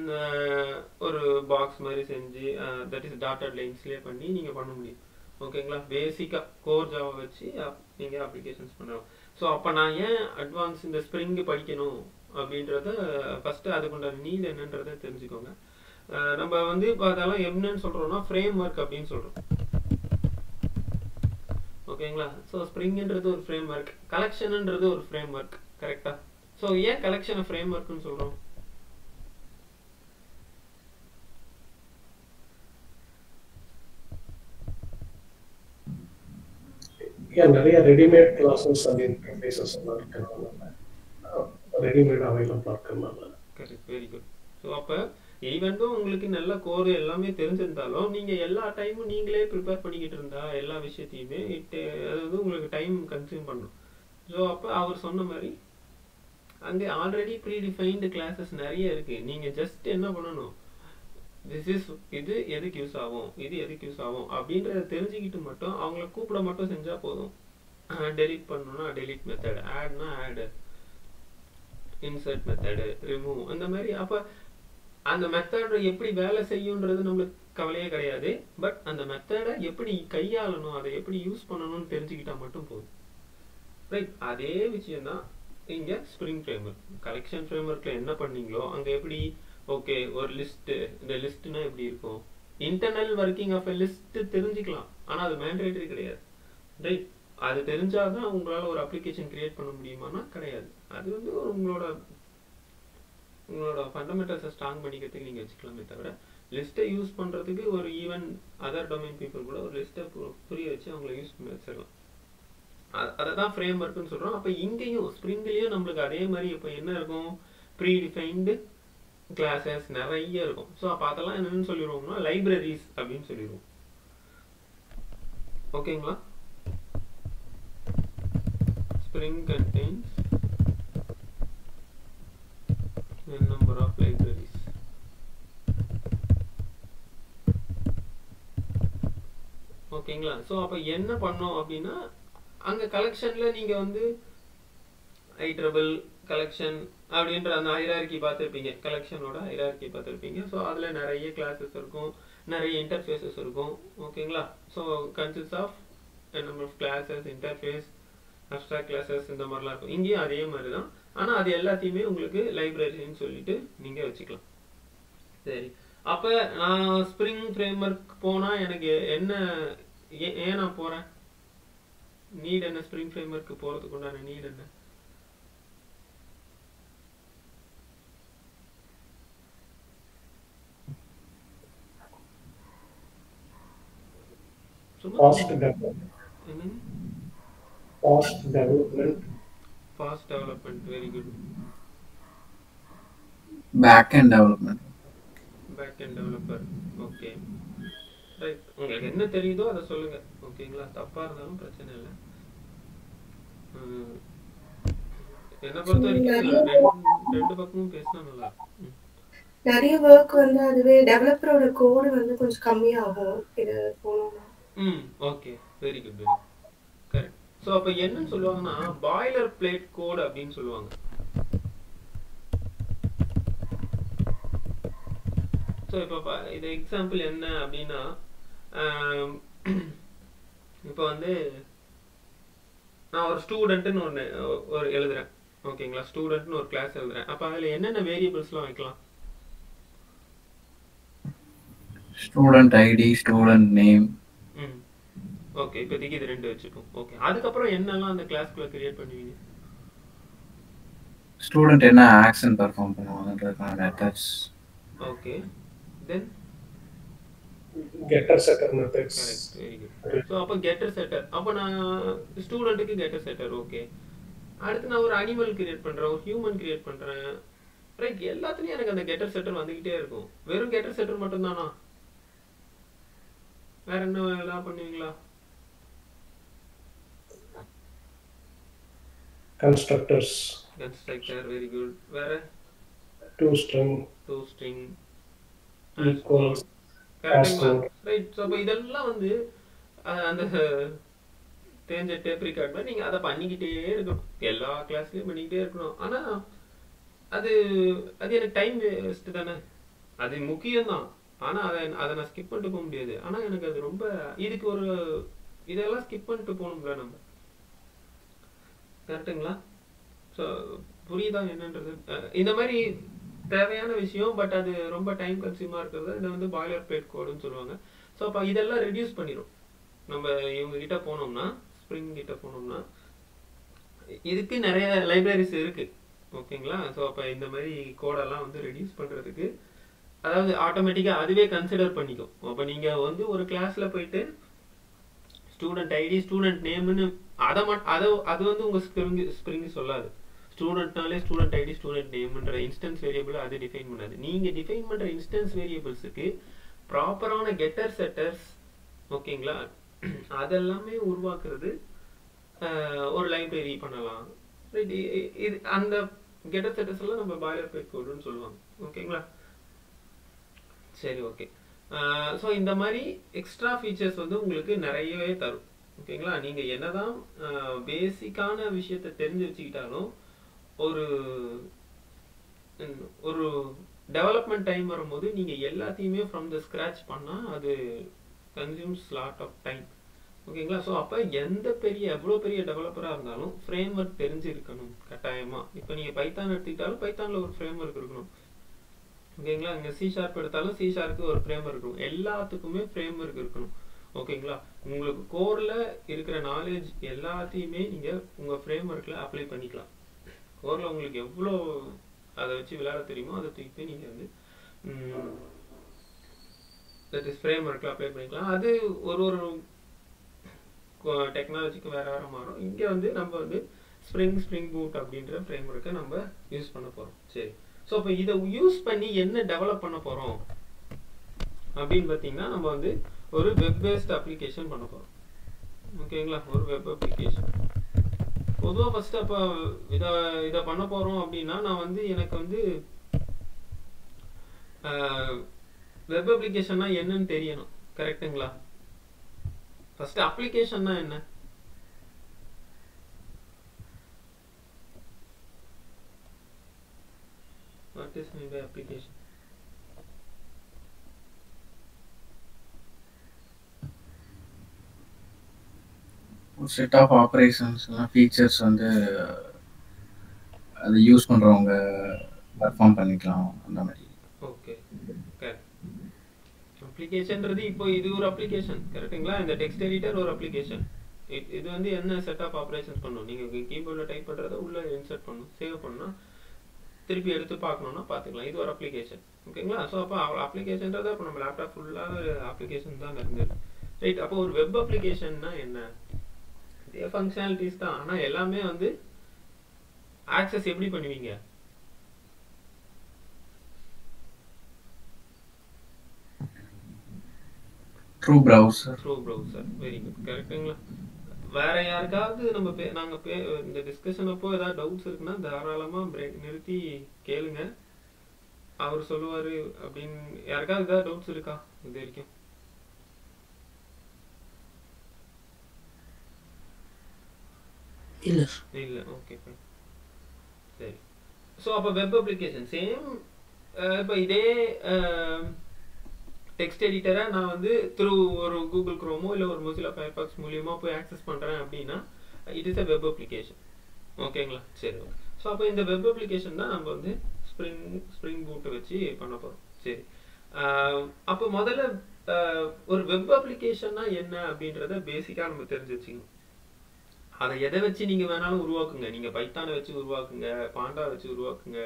ஒரு பாக்ஸ் மாதிரி செஞ்சு தட் இஸ் டாட்டட் லைன்ஸ்லேயே பண்ணி நீங்கள் பண்ண முடியும் ஓகேங்களா பேசிக்காக கோர் ஜாவா வச்சு நீங்கள் அப்ளிகேஷன்ஸ் பண்ணலாம் ஸோ அப்போ நான் ஏன் அட்வான்ஸ் இந்த ஸ்ப்ரிங் படிக்கணும் அப்படின்றத ஃபஸ்ட்டு அதுக்குண்டான நீட் என்னன்றதை தெரிஞ்சுக்கோங்க அஹ் நம்ம வந்து இப்போ அதெல்லாம் என்னன்னு சொல்கிறோம்னா ஃப்ரேம் ஒர்க் அப்படின்னு சொல்கிறோம் ஓகேங்களா ஸோ ஸ்ப்ரிங்ன்றது ஒரு ஃப்ரேம் ஒர்க் கலெக்ஷன்ன்றது ஒரு ஃப்ரேம் ஒர்க் கரெக்டாக ஸோ ஏன் கலெக்ஷனை ஃப்ரேம் ஒர்க்னு சொல்கிறோம் ஏன் நிறைய ரெடிமேட் கிளாஸஸ் அண்ட் இன்டர்ஃபேஸஸ் எல்லாம் இருக்கிறதுனால ரெடிமேட் அவைலபிளாக இருக்கிறதுனால கரெக்ட் வெரி குட் ஸோ அப்போ ஈவெண்ட்டும் உங்களுக்கு நல்ல கோர் எல்லாமே தெரிஞ்சிருந்தாலும் நீங்கள் எல்லா டைமும் நீங்களே ப்ரிப்பேர் பண்ணிக்கிட்டு இருந்தா எல்லா விஷயத்தையுமே இட் அது வந்து உங்களுக்கு டைம் கன்சியூம் பண்ணும் ஸோ அப்போ அவர் சொன்ன மாதிரி அங்கே ஆல்ரெடி ப்ரீ டிஃபைன்டு கிளாஸஸ் நிறைய இருக்குது நீங்கள் ஜஸ்ட் என்ன பண்ணணும் திஸ் இஸ் இது எதுக்கு யூஸ் ஆகும் இது எதுக்கு யூஸ் ஆகும் அப்படின்றத தெரிஞ்சுக்கிட்டு மட்டும் அவங்கள கூப்பிட மட்டும் செஞ்சால் போதும் டெலீட் பண்ணணும்னா டெலீட் மெத்தட் ஆட்னா ஆடு இன்சர்ட் மெத்தடு ரிமூவ் அந்த மாதிரி அப்போ அந்த மெத்தட் எப்படி வேலை செய்யுன்றது நம்மளுக்கு கவலையே கிடையாது பட் அந்த மெத்தடை எப்படி கையாளணும் அதை எப்படி யூஸ் பண்ணணும்னு தெரிஞ்சுக்கிட்டா மட்டும் போதும் ரைட் அதே விஷயம்தான் இங்கே ஸ்ப்ரிங் ஃப்ரேம்ஒர்க் கலெக்ஷன் ஃப்ரேம்ஒர்க்கில் என்ன பண்ணீங்களோ அங்கே எப்படி ஓகே ஒரு லிஸ்ட்டு இந்த லிஸ்ட்னா எப்படி இருக்கும் internal working of a list தெரிஞ்சுக்கலாம் ஆனால் அது மேண்டேட்டரி கிடையாது ரைட் அது தெரிஞ்சாதான் உங்களால் ஒரு அப்ளிகேஷன் கிரியேட் பண்ண முடியுமானா கிடையாது அது வந்து ஒரு உங்களோட உங்களோட ஃபண்டமெண்டல்ஸை ஸ்ட்ராங் பண்ணிக்கிறதுக்கு நீங்கள் வச்சுக்கலாமே தவிர லிஸ்ட்டை யூஸ் பண்ணுறதுக்கு ஒரு ஈவன் அதர் டொமைன் பீப்புள் கூட ஒரு லிஸ்ட்டை புரிய வச்சு அவங்கள யூஸ் பண்ணி வச்சிடலாம் அதை தான் ஃப்ரேம் ஒர்க்குன்னு சொல்கிறோம் அப்போ இங்கேயும் ஸ்ப்ரிங்லேயும் நம்மளுக்கு அதே மாதிரி இப்போ என்ன இருக்கும் ப்ரீ டிஃபைன்டு கிளாஸஸ் நிறைய இருக்கும் ஸோ அப்போ அதெல்லாம் என்னன்னு சொல்லிடுவோம்னா லைப்ரரிஸ் அப்படின்னு சொல்லிடுவோம் ஓகேங்களா Spring contains a number of libraries ஓகேங்களா ஸோ அப்போ என்ன பண்ணோம் அப்படின்னா அங்கே கலெக்ஷனில் நீங்கள் வந்து ஐ ட்ரபிள் கலெக்ஷன் அப்படின்ற அந்த ஹைரார்கி பார்த்துருப்பீங்க கலெக்ஷனோட ஹைரார்கி பார்த்துருப்பீங்க ஸோ அதில் நிறைய கிளாஸஸ் இருக்கும் நிறைய இன்டர்ஃபேஸஸ் இருக்கும் ஓகேங்களா so consist of number of classes interface abstract classes இந்த மாதிரிலாம் இருக்கும் இங்கேயும் அதே மாதிரி தான் ஆனால் அது எல்லாத்தையுமே உங்களுக்கு லைப்ரரின்னு சொல்லிட்டு நீங்கள் வச்சுக்கலாம் சரி அப்போ நான் ஸ்ப்ரிங் ஃப்ரேம் ஒர்க் போனால் எனக்கு என்ன ஏன் நான் போகிறேன் நீட் என்ன ஸ்ப்ரிங் ஃப்ரேம் ஒர்க்கு போகிறதுக்கு உண்டான நீட் என்ன ஃபாஸ்ட் டெவலப்மெண்ட் என்னங்க fast development fast development very good back end development back end developer okay right உங்களுக்கு என்ன தெரியுதோ அதை சொல்லுங்க ஓகேங்களா தப்பா இருந்தாலும் பிரச்சனை இல்லை என்ன பொறுத்த வரைக்கும் ரெண்டு ரெண்டு பக்கமும் பேசினா நல்லா இருக்கும் நிறைய ஒர்க் வந்து அதுவே டெவலப்பரோட கோடு வந்து கொஞ்சம் கம்மியாகும் இது போனோம்னா ம் okay very good very correct so அப்போ என்னன்னு சொல்லுவாங்கன்னா பாய்லர் பிளேட் கோட் அப்படின்னு சொல்லுவாங்க ஸோ இப்போ இது எக்ஸாம்பிள் என்ன அப்படின்னா இப்போ வந்து நான் ஒரு ஸ்டூடெண்ட்னு ஒன்று ஒரு எழுதுறேன் ஓகேங்களா ஸ்டூடெண்ட்னு ஒரு கிளாஸ் எழுதுறேன் அப்போ அதில் என்னென்ன வேரியபிள்ஸ்லாம் வைக்கலாம் ஸ்டூடெண்ட் ஐடி ஸ்டூடெண்ட் நேம் ம் ஓகே இப்போதைக்கு இது ரெண்டு வச்சுப்போம் ஓகே அதுக்கப்புறம் என்னெல்லாம் அந்த கிளாஸ்க்குள்ள கிரியேட் பண்ணுவீங்க ஸ்டூடெண்ட் என்ன ஆக்ஷன் பெர்ஃபார்ம் பண்ணுவாங்கன்றதுக்கான methods okay then getter setter methods correct very good so அப்போ கெட்டர் செட்டர் அப்போ நான் ஸ்டூடெண்ட்டுக்கு கெட்டர் செட்டர் ஓகே அடுத்து நான் ஒரு அனிமல் கிரியேட் பண்ணுறேன் ஒரு ஹியூமன் கிரியேட் பண்ணுறேன் ரைட் எல்லாத்துலேயும் எனக்கு அந்த கெட்டர் செட்டர் வந்துக்கிட்டே இருக்கும் வெறும் கெட்டர் செட்டர் மட்டும்தானா வேற என்ன எல்லாம் பண்ணுவீங்களா கன்ஸ்ட்ரக்டர்ஸ் கன்ஸ்ட்ரக்டர் வெரி குட் வேற toString toString equals கரெக்டுங்களா ரைட் ஸோ அப்போ இதெல்லாம் வந்து அஹ், அந்த தேஞ்ச டேப் ரெக்கார்ட் மாதிரி நீங்கள் அதை பண்ணிக்கிட்டே இருக்கணும் எல்லா கிளாஸ்லையும் பண்ணிக்கிட்டே இருக்கணும் ஆனால் அது அது எனக்கு டைம் வேஸ்ட் தானே அது முக்கியம்தான் ஆனா அதை அதை நான் ஸ்கிப் பண்ணிட்டு போக முடியாது ஆனா எனக்கு அது ரொம்ப இதுக்கு ஒரு இதெல்லாம் ஸ்கிப் பண்ணிட்டு போகணும்ல நம்ம கரெக்டுங்களா ஸோ புரியுதா என்னன்றது அஹ் இந்த மாதிரி தேவையான விஷயம் பட் அது ரொம்ப டைம் கன்சியூமாக இருக்கிறது இதை வந்து பாய்லர் பிளேட் கோடுன்னு சொல்லுவாங்க ஸோ அப்போ இதெல்லாம் ரெடியூஸ் பண்ணிடும் நம்ம இவங்க கிட்ட போனோம்னா ஸ்ப்ரிங் கிட்ட போனோம்னா இதுக்கு நிறைய லைப்ரரிஸ் இருக்கு ஓகேங்களா ஸோ அப்போ இந்த மாதிரி கோடெல்லாம் வந்து ரெடியூஸ் பண்ணுறதுக்கு அதாவது ஆட்டோமேட்டிக்காக அதுவே கன்சிடர் பண்ணிக்கும் அப்போ நீங்கள் வந்து ஒரு கிளாஸில் போயிட்டு ஸ்டூடெண்ட் ஐடி ஸ்டூடெண்ட் நேம்னு அதை மட் அதை அது வந்து உங்கள் ஸ்ப்ரிங் ஸ்ப்ரிங் சொல்லாது ஸ்டூடெண்ட்னாலே ஸ்டூடெண்ட் ஐடி ஸ்டூடெண்ட் நேம்ன்ற இன்ஸ்டன்ஸ் வேரியபிள் அது டிஃபைன் பண்ணாது நீங்கள் டிஃபைன் பண்ணுற இன்ஸ்டன்ஸ் வேரியபிள்ஸுக்கு ப்ராப்பரான கெட்டர் செட்டர்ஸ் ஓகேங்களா அதெல்லாமே உருவாக்குறது ஆஹ், ஒரு லைப்ரரி பண்ணலாம் Right, இ- இ- இது அந்த கெட்டர் செட்டர்ஸ் எல்லாம் நம்ம பாய்லர் பேட் கோடுன்னு சொல்லுவாங்க ஓகேங்களா சரி ஓகே ஸோ இந்த மாதிரி எக்ஸ்ட்ரா ஃபீச்சர்ஸ் வந்து உங்களுக்கு நிறையவே தரும் ஓகேங்களா நீங்க என்னதான் பேசிக்கான விஷயத்தை தெரிஞ்சு வச்சுக்கிட்டாலும் ஒரு ம், ஒரு டெவலப்மெண்ட் டைம் வரும்போது நீங்க எல்லாத்தையுமே ஃப்ரம் த ஸ்க்ராட்ச் பண்ணா அது கன்சியூம்ஸ் லாட் ஆஃப் டைம் ஓகேங்களா ஸோ அப்போ எந்த பெரிய எவ்வளோ பெரிய டெவலப்பராக இருந்தாலும் ஃப்ரேம் ஒர்க் தெரிஞ்சிருக்கணும் கட்டாயமா இப்போ நீங்கள் பைத்தான் எடுத்துக்கிட்டாலும் பைத்தானில் ஒரு ஃப்ரேம் ஒர்க் இருக்கணும் ஓகேங்களா இங்கே சி ஷார்ப் எடுத்தாலும் சி ஷார்க்கு ஒரு ஃப்ரேம் இருக்கணும் எல்லாத்துக்குமே ஃப்ரேம் ஒர்க் இருக்கணும் ஓகேங்களா உங்களுக்கு கோரில் இருக்கிற நாலேஜ் எல்லாத்தையுமே நீங்கள் உங்கள் ஃப்ரேம் ஒர்க்கில் அப்ளை பண்ணிக்கலாம் கோரில் உங்களுக்கு எவ்வளோ அதை வச்சு விளையாட தெரியுமோ அதை தூக்கி போய் நீங்கள் வந்து தட் இஸ் ஃப்ரேம் ஒர்க்கில் அப்ளை பண்ணிக்கலாம் அது ஒரு ஒரு டெக்னாலஜிக்கு வேற வேற மாறும் இங்கே வந்து நம்ம வந்து ஸ்ப்ரிங் ஸ்ப்ரிங் பூட் அப்படின்ற ஃப்ரேம் ஒர்க்கை நம்ம யூஸ் பண்ண போகிறோம் சரி ஸோ இப்போ இதை யூஸ் பண்ணி என்ன டெவலப் பண்ண போகிறோம் அப்படின்னு பார்த்தீங்கன்னா நம்ம வந்து ஒரு வெப் பேஸ்ட் அப்ளிகேஷன் பண்ண போகிறோம் ஓகேங்களா ஒரு வெப் அப்ளிகேஷன் பொதுவாக ஃபர்ஸ்ட் அப்போ இதை இதை பண்ண போகிறோம் அப்படின்னா நான் வந்து எனக்கு வந்து வெப் அப்ளிகேஷன்னா என்னன்னு தெரியணும் கரெக்ட்டுங்களா ஃபர்ஸ்ட் அப்ளிகேஷன்னா என்ன what is mean by application ஒரு செட் ஆஃப் ஆப்ரேஷன்ஸ் ஃபீச்சர்ஸ் வந்து அதை யூஸ் பண்ணுறவங்க பர்ஃபார்ம் பண்ணிக்கலாம் அந்த மாதிரி ஓகே கரெக்ட் அப்ளிகேஷன்ன்றது இப்போ இது ஒரு அப்ளிகேஷன் கரெக்ட்டுங்களா இந்த டெக்ஸ்ட் எடிட்டர் ஒரு அப்ளிகேஷன் இது வந்து என்ன செட் ஆஃப் ஆப்ரேஷன்ஸ் பண்ணும் நீங்கள் கீபோர்டில் டைப் பண்ணுறத உள்ள இன்சர்ட் பண்ணணும் சேவ் பண்ணணும் திருப்பி எடுத்து பார்க்கணும்னா பார்த்துக்கலாம் இது ஒரு அப்ளிகேஷன் ஓகேங்களா ஸோ அப்போ அப்ளிகேஷன்றதை இப்போ நம்ம லேப்டாப் ஃபுல்லாக ஒரு அப்ளிகேஷன் தான் இருந்தது ரைட் அப்போ ஒரு வெப் அப்ளிகேஷன்னா என்ன இதே ஃபங்க்ஷனாலிட்டிஸ் தான் ஆனால் எல்லாமே வந்து ஆக்சஸ் எப்படி பண்ணுவீங்க true browser through browser very good கரெக்டுங்களா வேற யாருக்காவது நம்ம பே நாங்க பே இந்த டிஸ்கஷன் அப்போ ஏதாவது டவுட்ஸ் இருக்குன்னா தாராளமா பிரேக் நிறுத்தி கேளுங்க அவர் சொல்லுவாரு அப்படின்னு யாருக்காவது ஏதாவது டவுட்ஸ் இருக்கா இது வரைக்கும் இல்ல இல்ல ஓகே ஃபைன் சரி ஸோ அப்போ வெப் அப்ளிகேஷன் சேம் இப்போ இதே டெக்ஸ்ட் எடிட்டரை நான் வந்து த்ரூ ஒரு கூகுள் குரோமோ இல்லை ஒரு மொசிலா ஃபயர்பாக்ஸ் மூலியமா போய் ஆக்சஸ் பண்ணுறேன் அப்படின்னா it is a web application ஓகேங்களா சரி ஓகே ஸோ அப்போ இந்த வெப் அப்ளிகேஷன் தான் நம்ம வந்து ஸ்ப்ரிங் ஸ்ப்ரிங் பூட்டை வச்சு பண்ண போகிறோம் சரி ஆஹ் அப்போ முதல்ல ஆஹ் ஒரு வெப் அப்ளிகேஷன்னா என்ன அப்படின்றத பேசிக்காக நம்ம தெரிஞ்சு வச்சுக்கணும் அதை எதை வச்சு நீங்க வேணாலும் உருவாக்குங்க நீங்க பைத்தானை வச்சு உருவாக்குங்க பாண்டா வச்சு உருவாக்குங்க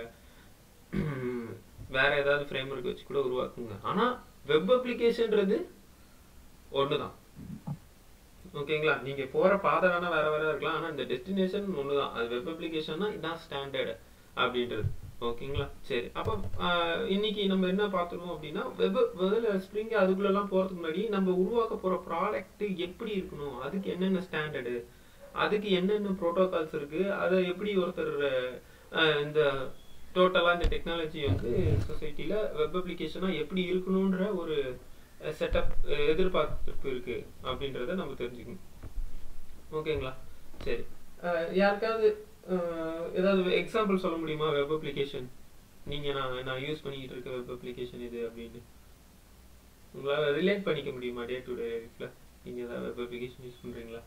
வேற ஏதாவது ஃப்ரேம் ஒர்க் வச்சு கூட உருவாக்குங்க ஆனா வெப் அப்ளிகேஷன்ன்றது ஒண்ணுதான் ஓகேங்களா நீங்க போற பாதை வேணா வேற வேற இருக்கலாம் ஆனா இந்த டெஸ்டினேஷன் ஒண்ணுதான் அது வெப் அப்ளிகேஷன்னா இதான் ஸ்டாண்டர்டு அப்படின்றது ஓகேங்களா சரி அப்போ ஆஹ், இன்னைக்கு நம்ம என்ன பார்த்துருவோம் அப்படின்னா வெப் முதல்ல ஸ்ப்ரிங் அதுக்குள்ளெல்லாம் போறதுக்கு முன்னாடி நம்ம உருவாக்க போற ப்ராடக்ட் எப்படி இருக்கணும் அதுக்கு என்னென்ன ஸ்டாண்டர்டு அதுக்கு என்னென்ன ப்ரோட்டோகால்ஸ் இருக்கு அதை எப்படி ஒருத்தர் அஹ், இந்த டோட்டலா இந்த டெக்னாலஜி வந்து சொசைட்டில வெப் அப்ளிகேஷனா எப்படி இருக்கணும்ன்ற ஒரு செட்டப் எதிர்பார்ப்பு இருக்கு அப்படின்றத நம்ம தெரிஞ்சுக்கணும் ஓகேங்களா சரி அஹ், யாருக்காவது அஹ், ஏதாவது எக்ஸாம்பிள் சொல்ல முடியுமா வெப் அப்ளிகேஷன் நீங்க நான் நான் யூஸ் பண்ணிக்கிட்டு இருக்க வெப் அப்ளிகேஷன் இது அப்படின்னு உங்களால ரிலேட் பண்ணிக்க முடியுமா டே டு டே லைஃப்ல நீங்க ஏதாவது வெப் அப்ளிகேஷன் யூஸ் பண்றீங்களா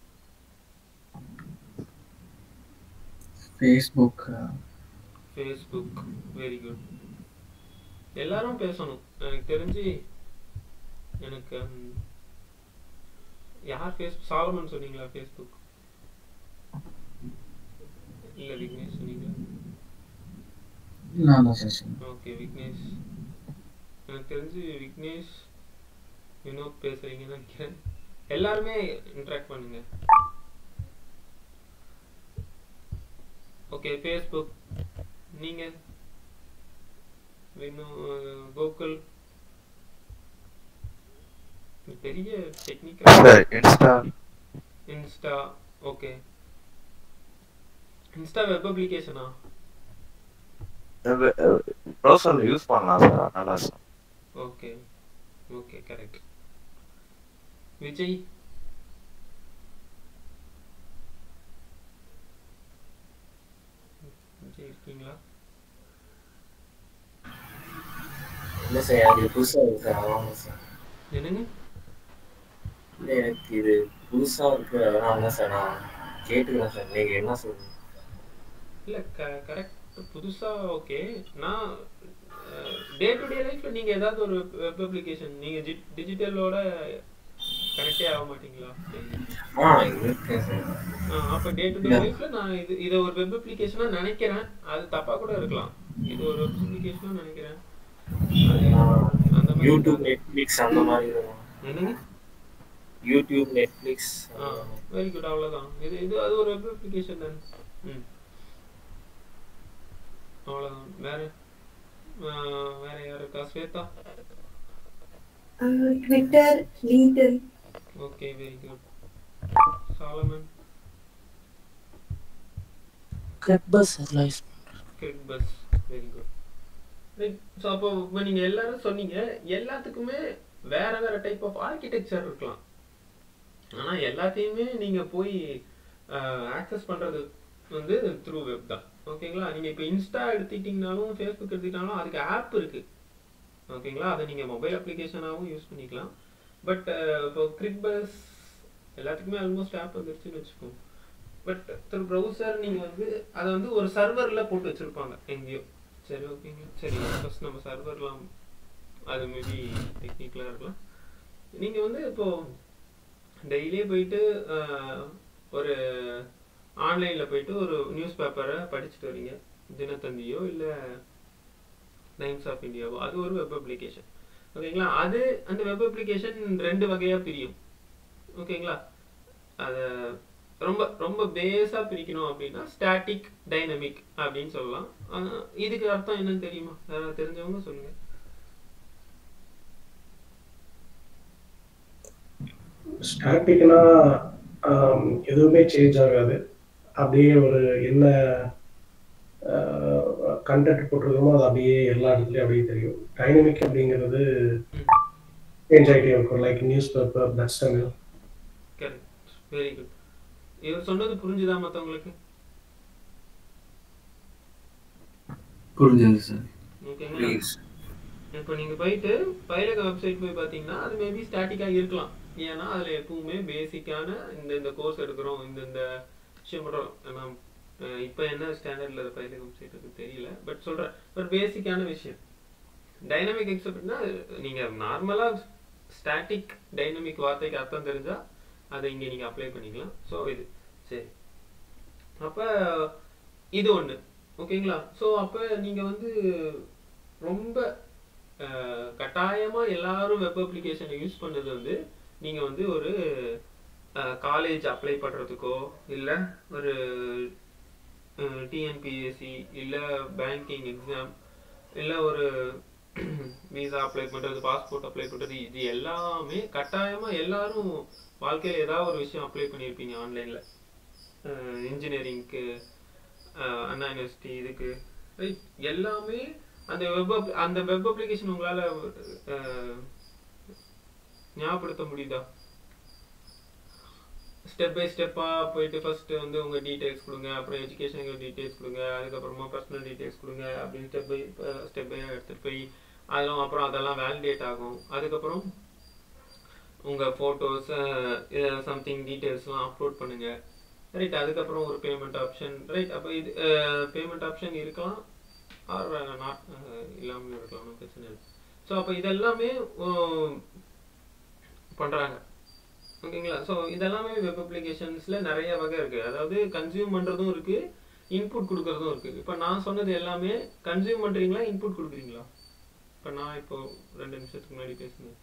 ஃபேஸ்புக் ஃபேஸ்புக் வெரி குட் எல்லாரும் பேசணும் எனக்கு தெரிஞ்சு எனக்கு ம், யார் ஃபேஸ் சாலமன் சொன்னீங்களா ஃபேஸ்புக் இல்ல விக்னேஷ் சொன்னீங்களா நான் தான் சார் சொன்னேன் ஓகே விக்னேஷ் எனக்கு தெரிஞ்சு விக்னேஷ் வினோத் பேசுறீங்கன்னு நினைக்கிறேன் எல்லாருமே இன்ட்ராக்ட் பண்ணுங்க ஓகே ஃபேஸ்புக் நீங்க வினோ கோகுல் பெரிய technical sir Insta Insta okay Insta web அப்ளிகேஷனா ப்ரௌசர்ல யூஸ் பண்ணலாம் சார் நல்லா sir okay okay correct Vijay Vijay இருக்கீங்களா இல்லை சார் எனக்கு புதுசாக இருக்கு சார் அதான் சார் என்னங்க இல்லை எனக்கு இது புதுசாக இருக்கு அதனால தான் சார் நான் கேட்டுக்கிறேன் சார் நீங்கள் என்ன சொல்லுங்க இல்ல கரெக்ட் புதுசா ஓகே நான் டே டு டே லைஃப்ல நீங்க ஏதாவது ஒரு வெப் அப்ளிகேஷன் நீங்க டிஜிட்டலோட கனெக்டே ஆக மாட்டீங்களா ஆ இருக்கேன் சார் ஆ, அப்ப டே டு டே லைஃப்ல நான் இது இத ஒரு வெப் அப்ளிகேஷனா நினைக்கிறேன் அது தப்பா கூட இருக்கலாம் இது ஒரு வெப் அப்ளிகேஷனா நினைக்கிறேன் அது அந்த மாதிரி யூடியூப் நெட்ஃப்ளிக்ஸ் அந்த மாதிரி இருக்கும் என்னங்க யூடியூப் நெட்ஃப்ளிக்ஸ் ஆ வெரி குட் அவ்வளவுதான் இது இது அது ஒரு வெப் அப்ளிகேஷன் தானே ம் அவ்வளவுதான் வேற ஆ, வேற யாரு இருக்கா Swetha Twitter LinkedIn okay very good Solomon Cricbuzz ரிலைஸ் Cricbuzz very good right so அப்போ இப்போ நீங்கள் எல்லாரும் சொன்னீங்க எல்லாத்துக்குமே வேற வேற டைப் ஆஃப் ஆர்கிடெக்சர் இருக்கலாம் ஆனால் எல்லாத்தையுமே நீங்கள் போய் ஆக்சஸ் பண்ணுறது வந்து த்ரூ வெப் தான் ஓகேங்களா நீங்கள் இப்போ இன்ஸ்டா எடுத்துக்கிட்டிங்கனாலும் ஃபேஸ்புக் எடுத்துக்கிட்டாலும் அதுக்கு ஆப் இருக்கு ஓகேங்களா அதை நீங்கள் மொபைல் அப்ளிகேஷனாகவும் யூஸ் பண்ணிக்கலாம் பட் இப்போ கிரிக் பஸ் எல்லாத்துக்குமே ஆல்மோஸ்ட் ஆப் வந்துருச்சுன்னு வச்சுக்கோங்க பட் த்ரூ ப்ரௌசர் நீங்கள் வந்து அதை வந்து ஒரு சர்வரில் போட்டு வச்சுருப்பாங்க எங்கேயோ சரி ஓகேங்களா சரி ஃபஸ்ட் நம்ம சர்வர்லாம் அது மேபி டெக்னிக்கலாக இருக்கலாம் நீங்கள் வந்து இப்போது டெய்லியே போயிட்டு ஆஹ், ஒரு ஆன்லைனில் போயிட்டு ஒரு நியூஸ் பேப்பரை படிச்சுட்டு வரீங்க தினத்தந்தியோ இல்லை டைம்ஸ் ஆஃப் இந்தியாவோ அது ஒரு வெப் அப்ளிகேஷன் ஓகேங்களா அது அந்த வெப் அப்ளிகேஷன் ரெண்டு வகையாக பிரியும் ஓகேங்களா அதை ரொம்ப ரொம்ப பேஸா பிரிக்கணும் அப்படின்னா ஸ்டாட்டிக் டைனமிக் அப்படின்னு சொல்லலாம் ஆனா, இதுக்கு அர்த்தம் என்னன்னு தெரியுமா யாராவது தெரிஞ்சவங்க சொல்லுங்க ஸ்டாட்டிக்னா எதுவுமே சேஞ்ச் ஆகாது அப்படியே ஒரு என்ன கண்டென்ட் போட்டிருக்கோமோ அது அப்படியே எல்லா இடத்துலையும் அப்படியே தெரியும் டைனமிக் அப்படிங்கிறது சேஞ்ச் ஆகிட்டே இருக்கும் like newspaper that's Tamil correct very good இவர் சொன்னது புரிஞ்சுதா மத்தவங்களுக்கு புரிஞ்சது சார் ஓகேங்களா ப்ளீஸ் இப்போ நீங்க போயிட்டு பைலக வெப்சைட் போய் பார்த்தீங்கன்னா அது மேபி ஸ்டாட்டிக்கா இருக்கலாம் ஏன்னா அதுல எப்பவுமே பேசிக்கான இந்த இந்த கோர்ஸ் எடுக்கிறோம் இந்த இந்த விஷயம் பண்றோம் நம்ம அஹ், இப்போ என்ன ஸ்டாண்டர்ட்ல பைலக வெப்சைட் இருக்கு தெரியல பட் சொல்றேன் ஒரு பேசிக்கான விஷயம் டைனமிக் எக்ஸப்ட்னா நீங்க நார்மலா ஸ்டாட்டிக் டைனமிக் வார்த்தைக்கு அர்த்தம் தெரிஞ்சா அதை இங்க நீங்க அப்ளை பண்ணிக்கலாம் ஸோ இது சரி அப்ப இது ஒண்ணு ஓகேங்களா ஸோ அப்ப நீங்க வந்து ரொம்ப அஹ், கட்டாயமா எல்லாரும் வெப் அப்ளிகேஷனை யூஸ் பண்ணது வந்து நீங்க வந்து ஒரு காலேஜ் அப்ளை பண்றதுக்கோ இல்ல ஒரு டிஎன்பிஎஸ்சி இல்ல பேங்கிங் எக்ஸாம் இல்ல ஒரு விசா அப்ளை பண்றது பாஸ்போர்ட் அப்ளை பண்றது இது எல்லாமே கட்டாயமா எல்லாரும் வாழ்க்கையில ஏதாவது ஒரு விஷயம் அப்ளை பண்ணியிருப்பீங்க ஆன்லைன்ல இன்ஜினியரிங்க்கு அண்ணா யூனிவர்சிட்டி இதுக்கு right? எல்லாமே அந்த வெப் அந்த வெப் அப்ளிகேஷன் உங்களால அஹ், ஞாபகப்படுத்த முடியுதா ஸ்டெப் பை ஸ்டெப்பாக போயிட்டு ஃபர்ஸ்ட்டு வந்து உங்கள் டீட்டெயில்ஸ் கொடுங்க அப்புறம் எஜுகேஷனுக்கு டீட்டெயில்ஸ் கொடுங்க அதுக்கப்புறமா பர்சனல் டீட்டெயில்ஸ் கொடுங்க அப்படின்னு ஸ்டெப் பை ஸ்டெப் பை எடுத்துகிட்டு போய் அதெல்லாம் அப்புறம் அதெல்லாம் வேலிடேட் ஆகும் அதுக்கப்புறம் உங்கள் ஃபோட்டோஸ் சம்திங் டீட்டெயில்ஸ்லாம் அப்லோட் பண்ணுங்கள் ரைட் அதுக்கப்புறம் ஒரு பேமெண்ட் ஆப்ஷன் ரைட் அப்போ இது பேமெண்ட் ஆப்ஷன் இருக்கலாம் ஆர் நாட் இல்லாமல் இருக்கலாம் ஒன்றும் பிரச்சனை இல்லை ஸோ அப்போ இதெல்லாமே பண்ணுறாங்க ஓகேங்களா ஸோ இதெல்லாமே வெப் அப்ளிகேஷன்ஸில் நிறைய வகை இருக்குது அதாவது கன்சியூம் பண்ணுறதும் இருக்குது இன்புட் கொடுக்குறதும் இருக்குது இப்போ நான் சொன்னது எல்லாமே கன்சியூம் பண்ணுறீங்களா இன்புட் கொடுக்குறீங்களா இப்போ நான் இப்போ ரெண்டு நிமிஷத்துக்கு முன்னாடி பேசுனேன்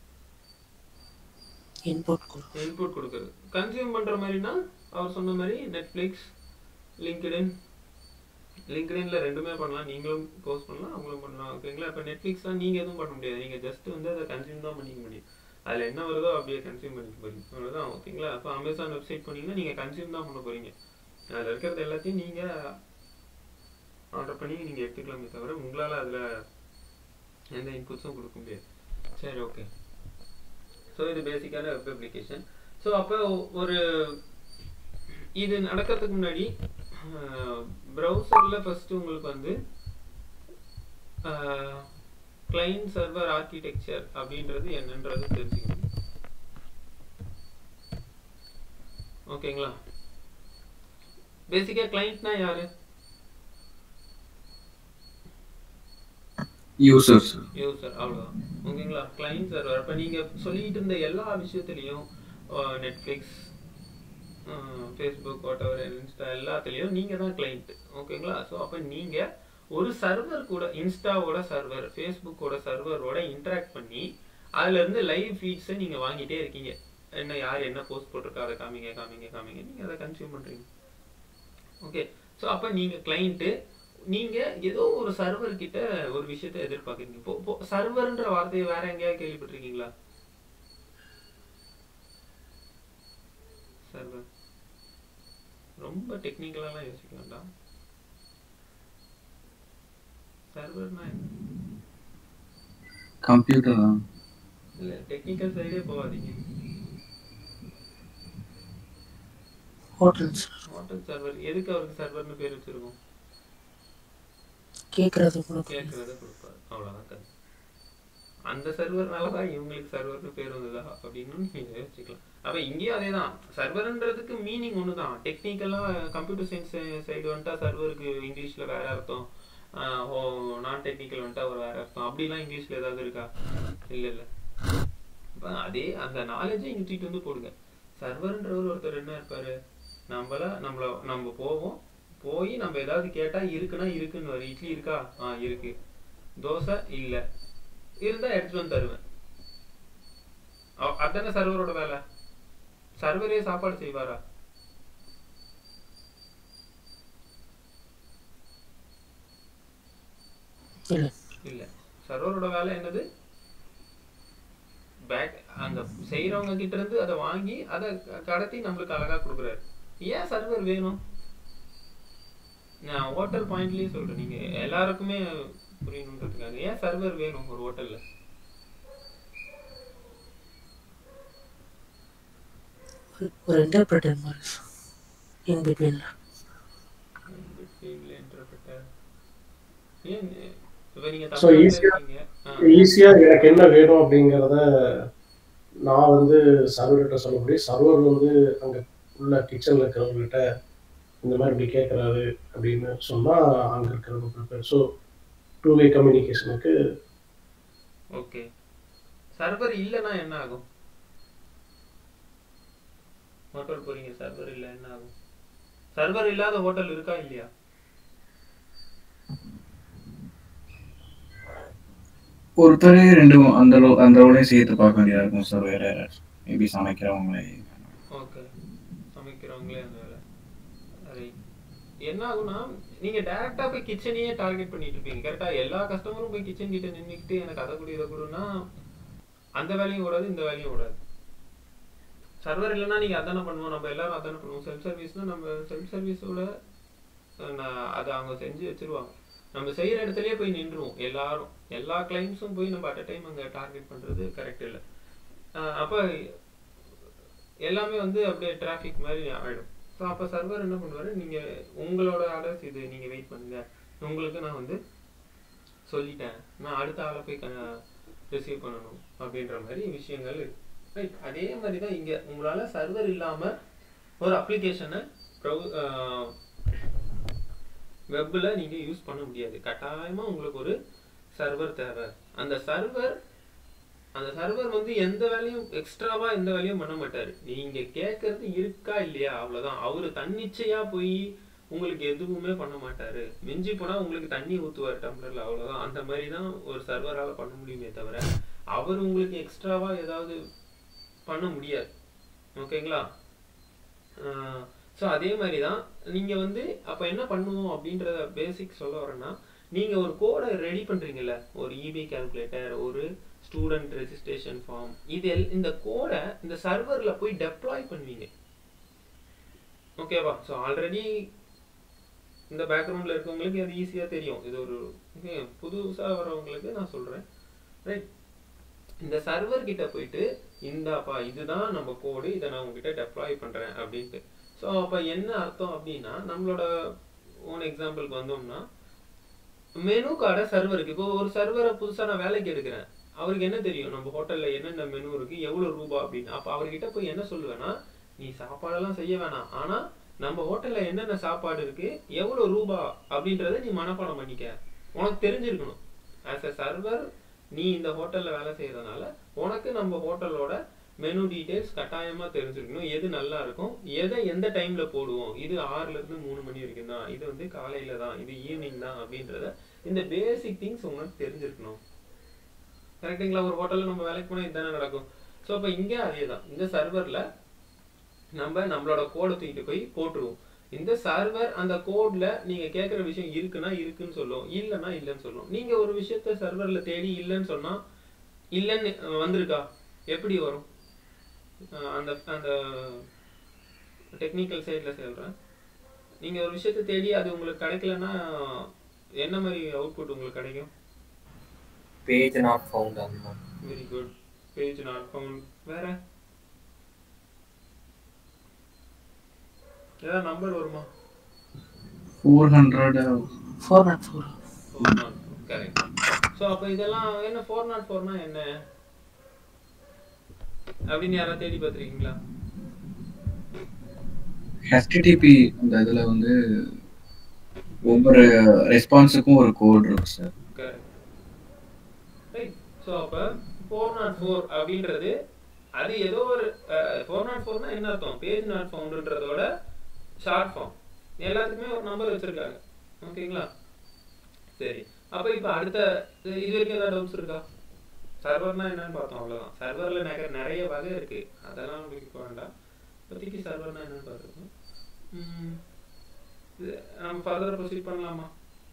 இன்புட் கொடு இன்புட் கொடுக்குறது கன்சியூம் பண்ணுற மாதிரினா அவர் சொன்ன மாதிரி நெட்ஃப்ளிக்ஸ் லிங்க்டின் லிங்க்டின்ல ரெண்டுமே பண்ணலாம் நீங்களும் போஸ்ட் பண்ணலாம் அவங்களும் பண்ணலாம் ஓகேங்களா இப்போ நெட்ஃப்ளிக்ஸ்லாம் நீங்கள் எதுவும் பண்ண முடியாது நீங்கள் ஜஸ்ட் வந்து அதை கன்சியூம் தான் பண்ணிக்க முடியும் அதில் என்ன வருதோ அப்படியே கன்சியூம் பண்ணிக்க போறீங்க அவ்வளோதான் ஓகேங்களா அப்போ அமேசான் வெப்சைட் பண்ணீங்கன்னா நீங்கள் கன்சியூம் தான் பண்ண போறீங்க அதில் இருக்கிறது எல்லாத்தையும் நீங்கள் ஆர்டர் பண்ணி நீங்கள் எடுத்துக்கலாமே தவிர உங்களால் அதில் எந்த இன்புட்ஸும் கொடுக்க முடியாது சரி ஓகே ஸோ இது பேசிக்கான வெப் அப்ளிகேஷன் ஸோ அப்போ ஒரு இது நடக்கிறதுக்கு முன்னாடி ப்ரௌசரில் ஃபஸ்ட்டு உங்களுக்கு வந்து கிளைண்ட் சர்வர் ஆர்கிடெக்சர் அப்படின்றது என்னன்றது தெரிஞ்சுக்கணும் ஓகேங்களா பேசிக்காக கிளைண்ட்னா யாரு யூசர்ஸ் யூசர் அவ்வளோதான் ஓகேங்களா கிளைண்ட் சர்வர் இப்போ நீங்கள் சொல்லிட்டு இருந்த எல்லா விஷயத்துலையும் Netflix Facebook whatever Insta எல்லாத்துலேயும் நீங்கள் தான் கிளைண்ட் ஓகேங்களா ஸோ அப்போ நீங்கள் ஒரு சர்வர் கூட இன்ஸ்டாவோட சர்வர் ஃபேஸ்புக்கோட சர்வரோட இன்டராக்ட் பண்ணி அதுலேருந்து லைவ் ஃபீட்ஸை நீங்கள் வாங்கிட்டே இருக்கீங்க என்ன யார் என்ன போஸ்ட் போட்டிருக்கா அதை காமிங்க காமிங்க காமிங்க நீங்கள் அதை கன்சியூம் பண்ணுறீங்க ஓகே ஸோ அப்போ நீங்கள் கிளைண்ட்டு நீங்க ஏதோ ஒரு சர்வர் கிட்ட ஒரு விஷயத்தை எதிர்பார்க்குறீங்க இப்போ சர்வர்ன்ற வார்த்தையை வேற எங்கேயாவது கேள்விப்பட்டிருக்கீங்களா சர்வர் ரொம்ப டெக்னிக்கலாலாம் யோசிக்க வேண்டாம் சர்வர்னா என்ன கம்ப்யூட்டர் தான் இல்ல டெக்னிக்கல் சைடே போகாதீங்க ஹோட்டல்ஸ் ஹோட்டல் சர்வர் எதுக்கு அவருக்கு சர்வர்னு பேர் வச்சிருக்கோம் கேட்கறது கூட கேட்கறத கொடுப்பாரு அவ்வளவுதான் கதை அந்த சர்வர்னால தான் இவங்களுக்கு சர்வர்னு பேர் வந்ததா அப்படின்னு நீங்க யோசிச்சுக்கலாம் அப்ப இங்கேயும் அதே தான் சர்வர்ன்றதுக்கு மீனிங் ஒன்று தான் டெக்னிக்கலாக கம்ப்யூட்டர் சயின்ஸ் சைடு வந்துட்டா சர்வருக்கு இங்கிலீஷ்ல வேற அர்த்தம் ஓ நான் டெக்னிக்கல் வந்துட்டா ஒரு வேற அர்த்தம் அப்படிலாம் இங்கிலீஷ்ல ஏதாவது இருக்கா இல்ல இல்ல அப்ப அதே அந்த நாலேஜை இங்க தூக்கிட்டு வந்து போடுங்க சர்வர்ன்றவர் ஒருத்தர் என்ன இருப்பாரு நம்மள நம்மள நம்ம போவோம் போய் நம்ம ஏதாவது கேட்டா இருக்குன்னா இருக்குன்னு வரும் இட்லி இருக்கா ஆ இருக்கு தோசை இல்ல இருந்தா எடுத்துட்டு வந்து தருவேன் அவ- அதானே சர்வரோட வேலை சர்வரே சாப்பாடு செய்வாரா இல்லை இல்ல சர்வரோட வேலை என்னது பேக் அந்த செய்யறவங்க கிட்ட இருந்து அதை வாங்கி அதை க- கடத்தி நம்மளுக்கு அழகா கொடுக்குறாரு ஏன் சர்வர் வேணும் நான் ஹோட்டல் பாயிண்ட்லயே சொல்றேன் நீங்க எல்லாருக்குமே புரியணுன்றதுக்காக ஏன் சர்வர் வேணும் ஒரு ஹோட்டல்ல ஒரு இன்டர்பிரட்டர் மாதிரி இன் பிட்வீனில் ஏன் இப்ப நீங்க So, தமிழ்ல easy-ஆ- இருக்கீங்க ஆ, ஈஸியா எனக்கு என்ன வேணும் அப்படிங்கிறத நான் வந்து சர்வர்கிட்ட சொல்ல முடியும் சர்வர் வந்து அங்க உள்ள கிச்சன்ல இருக்கிறவங்ககிட்ட இந்த மாதிரி இப்படி கேட்கறாரு அப்படின்னு சொன்னா அங்க இருக்கிறவங்க ப்ரிப்பேர் ஸோ டூ வே கம்யூனிகேஷனுக்கு ஓகே சர்வர் இல்லைன்னா என்ன ஆகும் ஹோட்டல் போறீங்க சர்வர் இல்ல என்ன ஆகும் சர்வர் இல்லாத ஹோட்டல் இருக்கா இல்லையா ஒருத்தரே ரெண்டு அந்த ரோ அந்த ரோலையும் சேர்த்து பார்க்க வேண்டியதா இருக்கும் சார் வேற மேபி சமைக்கிறவங்களே ஓகே சமைக்கிறவங்களே அந்த வேலை Right. என்ன ஆகும்னா நீங்க டைரக்டா போய் கிச்சனையே டார்கெட் பண்ணிட்டு இருப்பீங்க கரெக்டா எல்லா கஸ்டமரும் போய் கிச்சன் கிட்ட நின்னுக்கிட்டு எனக்கு அதை கொடு இதை கொடுன்னா அந்த வேலையும் ஓடாது இந்த வேலையும் ஓடாது சர்வர் இல்லைன்னா நீங்க அதானே பண்ணுவோம் நம்ம எல்லாரும் அதானே பண்ணுவோம் செல்ஃப் சர்வீஸ்னா நம்ம செல்ஃப் சர்வீஸோட அதை அவங்க செஞ்சு வச்சிருவாங்க நம்ம செய்யற இடத்துலயே போய் நின்றுவோம் எல்லாரும் எல்லா கிளைண்ட்ஸும் போய் நம்ம அட் டைம் அங்க டார்கெட் பண்றது கரெக்ட் இல்லை அப்ப எல்லாமே வந்து அப்படியே டிராஃபிக் மாதிரி ஆயிடும் ஸோ அப்போ சர்வர் என்ன பண்ணுவாரு நீங்க உங்களோட ஆர்டர்ஸ் இது நீங்க வெயிட் பண்ணுங்க உங்களுக்கு நான் வந்து சொல்லிட்டேன் நான் அடுத்த ஆளை போய் ரிசீவ் பண்ணணும் அப்படின்ற மாதிரி விஷயங்கள் இருக்கு ரைட் அதே மாதிரி தான் இங்க உங்களால சர்வர் இல்லாம ஒரு அப்ளிகேஷனை வெப்பில் நீங்கள் யூஸ் பண்ண முடியாது கட்டாயமாக உங்களுக்கு ஒரு சர்வர் தேவை அந்த சர்வர் அந்த சர்வர் வந்து எந்த வேலையும் எக்ஸ்ட்ராவா எந்த வேலையும் பண்ண மாட்டாரு நீங்க கேட்கறது இருக்கா இல்லையா அவ்வளவுதான் அவரு தன்னிச்சையா போய் உங்களுக்கு எதுவுமே பண்ண மாட்டாரு மிஞ்சி போனா உங்களுக்கு தண்ணி ஊத்துவார் டம்ளர்ல அவ்வளவுதான் அந்த மாதிரி தான் ஒரு சர்வரால பண்ண முடியுமே தவிர அவர் உங்களுக்கு எக்ஸ்ட்ராவா ஏதாவது பண்ண முடியாது ஓகேங்களா ஸோ அதே மாதிரி தான் நீங்கள் வந்து அப்போ என்ன பண்ணுவோம் அப்படின்றத பேசிக் சொல்ல வரேன்னா நீங்கள் ஒரு கோடை ரெடி பண்ணுறீங்கல்ல ஒரு இபி கால்குலேட்டர் ஒரு ஸ்டூடெண்ட் ரெஜிஸ்ட்ரேஷன் ஃபார்ம் இது எல் இந்த கோடை இந்த சர்வரில் போய் டெப்ளாய் பண்ணுவீங்க ஓகேவா ஸோ ஆல்ரெடி இந்த பேக்ரவுண்டில் இருக்கவங்களுக்கு அது ஈஸியாக தெரியும் இது ஒரு புதுசாக வரவங்களுக்கு நான் சொல்கிறேன் ரைட் இந்த சர்வர் கிட்ட போயிட்டு இந்தாப்பா இதுதான் நம்ம கோடு இதை நான் உங்ககிட்ட டெப்ளாய் பண்ணுறேன் அப்படின்ட்டு ஸோ அப்போ என்ன அர்த்தம் அப்படின்னா நம்மளோட ஓன் எக்ஸாம்பிளுக்கு வந்தோம்னா மெனு கார்டை சர்வருக்கு இப்போ ஒரு சர்வரை புதுசாக நான் வேலைக்கு எடுக்கிறேன் அவருக்கு என்ன தெரியும் நம்ம ஹோட்டலில் என்னென்ன மெனு இருக்கு எவ்வளோ ரூபா அப்படின்னு அப்போ அவர்கிட்ட போய் என்ன சொல்லுவேன்னா நீ சாப்பாடெல்லாம் செய்ய வேணாம் ஆனால் நம்ம ஹோட்டலில் என்னென்ன சாப்பாடு இருக்கு எவ்வளோ ரூபா அப்படின்றத நீ மனப்பாடம் பண்ணிக்க உனக்கு தெரிஞ்சிருக்கணும் ஆஸ் அ சர்வர் நீ இந்த ஹோட்டலில் வேலை செய்யறதுனால உனக்கு நம்ம ஹோட்டலோட மெனு டீடைல்ஸ் கட்டாயமாக தெரிஞ்சிருக்கணும் எது நல்லா இருக்கும் எதை எந்த டைமில் போடுவோம் இது ஆறுல இருந்து மூணு மணி வரைக்கும் தான் இது வந்து காலையில தான் இது ஈவினிங் தான் அப்படின்றத இந்த பேசிக் திங்ஸ் உங்களுக்கு தெரிஞ்சிருக்கணும் கரெக்டுங்களா ஒரு ஹோட்டலில் நம்ம வேலைக்கு போனால் இதுதானே நடக்கும் ஸோ அப்போ இங்கே அதே தான் இந்த சர்வரில் நம்ம நம்மளோட கோடை தூக்கிட்டு போய் போட்டுருவோம் இந்த சர்வர் அந்த கோட்ல நீங்க கேட்குற விஷயம் இருக்குன்னா இருக்குன்னு சொல்லும் இல்லைன்னா இல்லைன்னு சொல்லும் நீங்க ஒரு விஷயத்த சர்வர்ல தேடி இல்லைன்னு சொன்னா இல்லைன்னு வந்திருக்கா எப்படி வரும் அஹ் அந்த அந்த டெக்னிக்கல் சைடில் சொல்கிறேன் நீங்கள் ஒரு விஷயத்தை தேடி அது உங்களுக்கு கிடைக்கலன்னா என்ன மாதிரி அவுட்புட் உங்களுக்கு கிடைக்கும் பேஜ் நாட் ஃபவுண்ட் அந்த மாதிரி very good page not found வேற ஏதாவது நம்பர் வருமா four hundred four not four four not correct so அப்போ இதெல்லாம் என்ன ஃபோர் நாட் ஃபோர்னா என்ன அப்படின்னு யாராவது தேடி பார்த்துருக்கீங்களா ஹெச்டிடிபி அந்த இதுல வந்து ஒவ்வொரு ரெஸ்பான்ஸுக்கும் ஒரு கோட் இருக்கு சார் கரெக்ட் ரைட் ஸோ அப்போ ஃபோர் நாட் ஃபோர் அப்படின்றது அது ஏதோ ஒரு ஃபோர் நாட் ஃபோர்னா என்ன அர்த்தம் பேஜ் நாட் ஃபவுண்டுன்றதோட ஷார்ட் ஃபார்ம் எல்லாத்துக்குமே ஒரு நம்பர் வச்சிருக்காங்க ஓகேங்களா சரி அப்போ இப்போ அடுத்த இது வரைக்கும் ஏதாவது டவுட்ஸ் இருக்கா சர்வர்னா என்னன்னு பார்த்தோம் அவ்வளோதான் சர்வரில் நிறைய நிறைய வகை இருக்கு அதெல்லாம் உங்களுக்கு இப்போ வேண்டாம் இப்போதைக்கு சர்வர்னா என்னன்னு பார்த்துருக்கோம் ம், இது நம்ம ஃபர்தர் ப்ரொசீட் பண்ணலாமா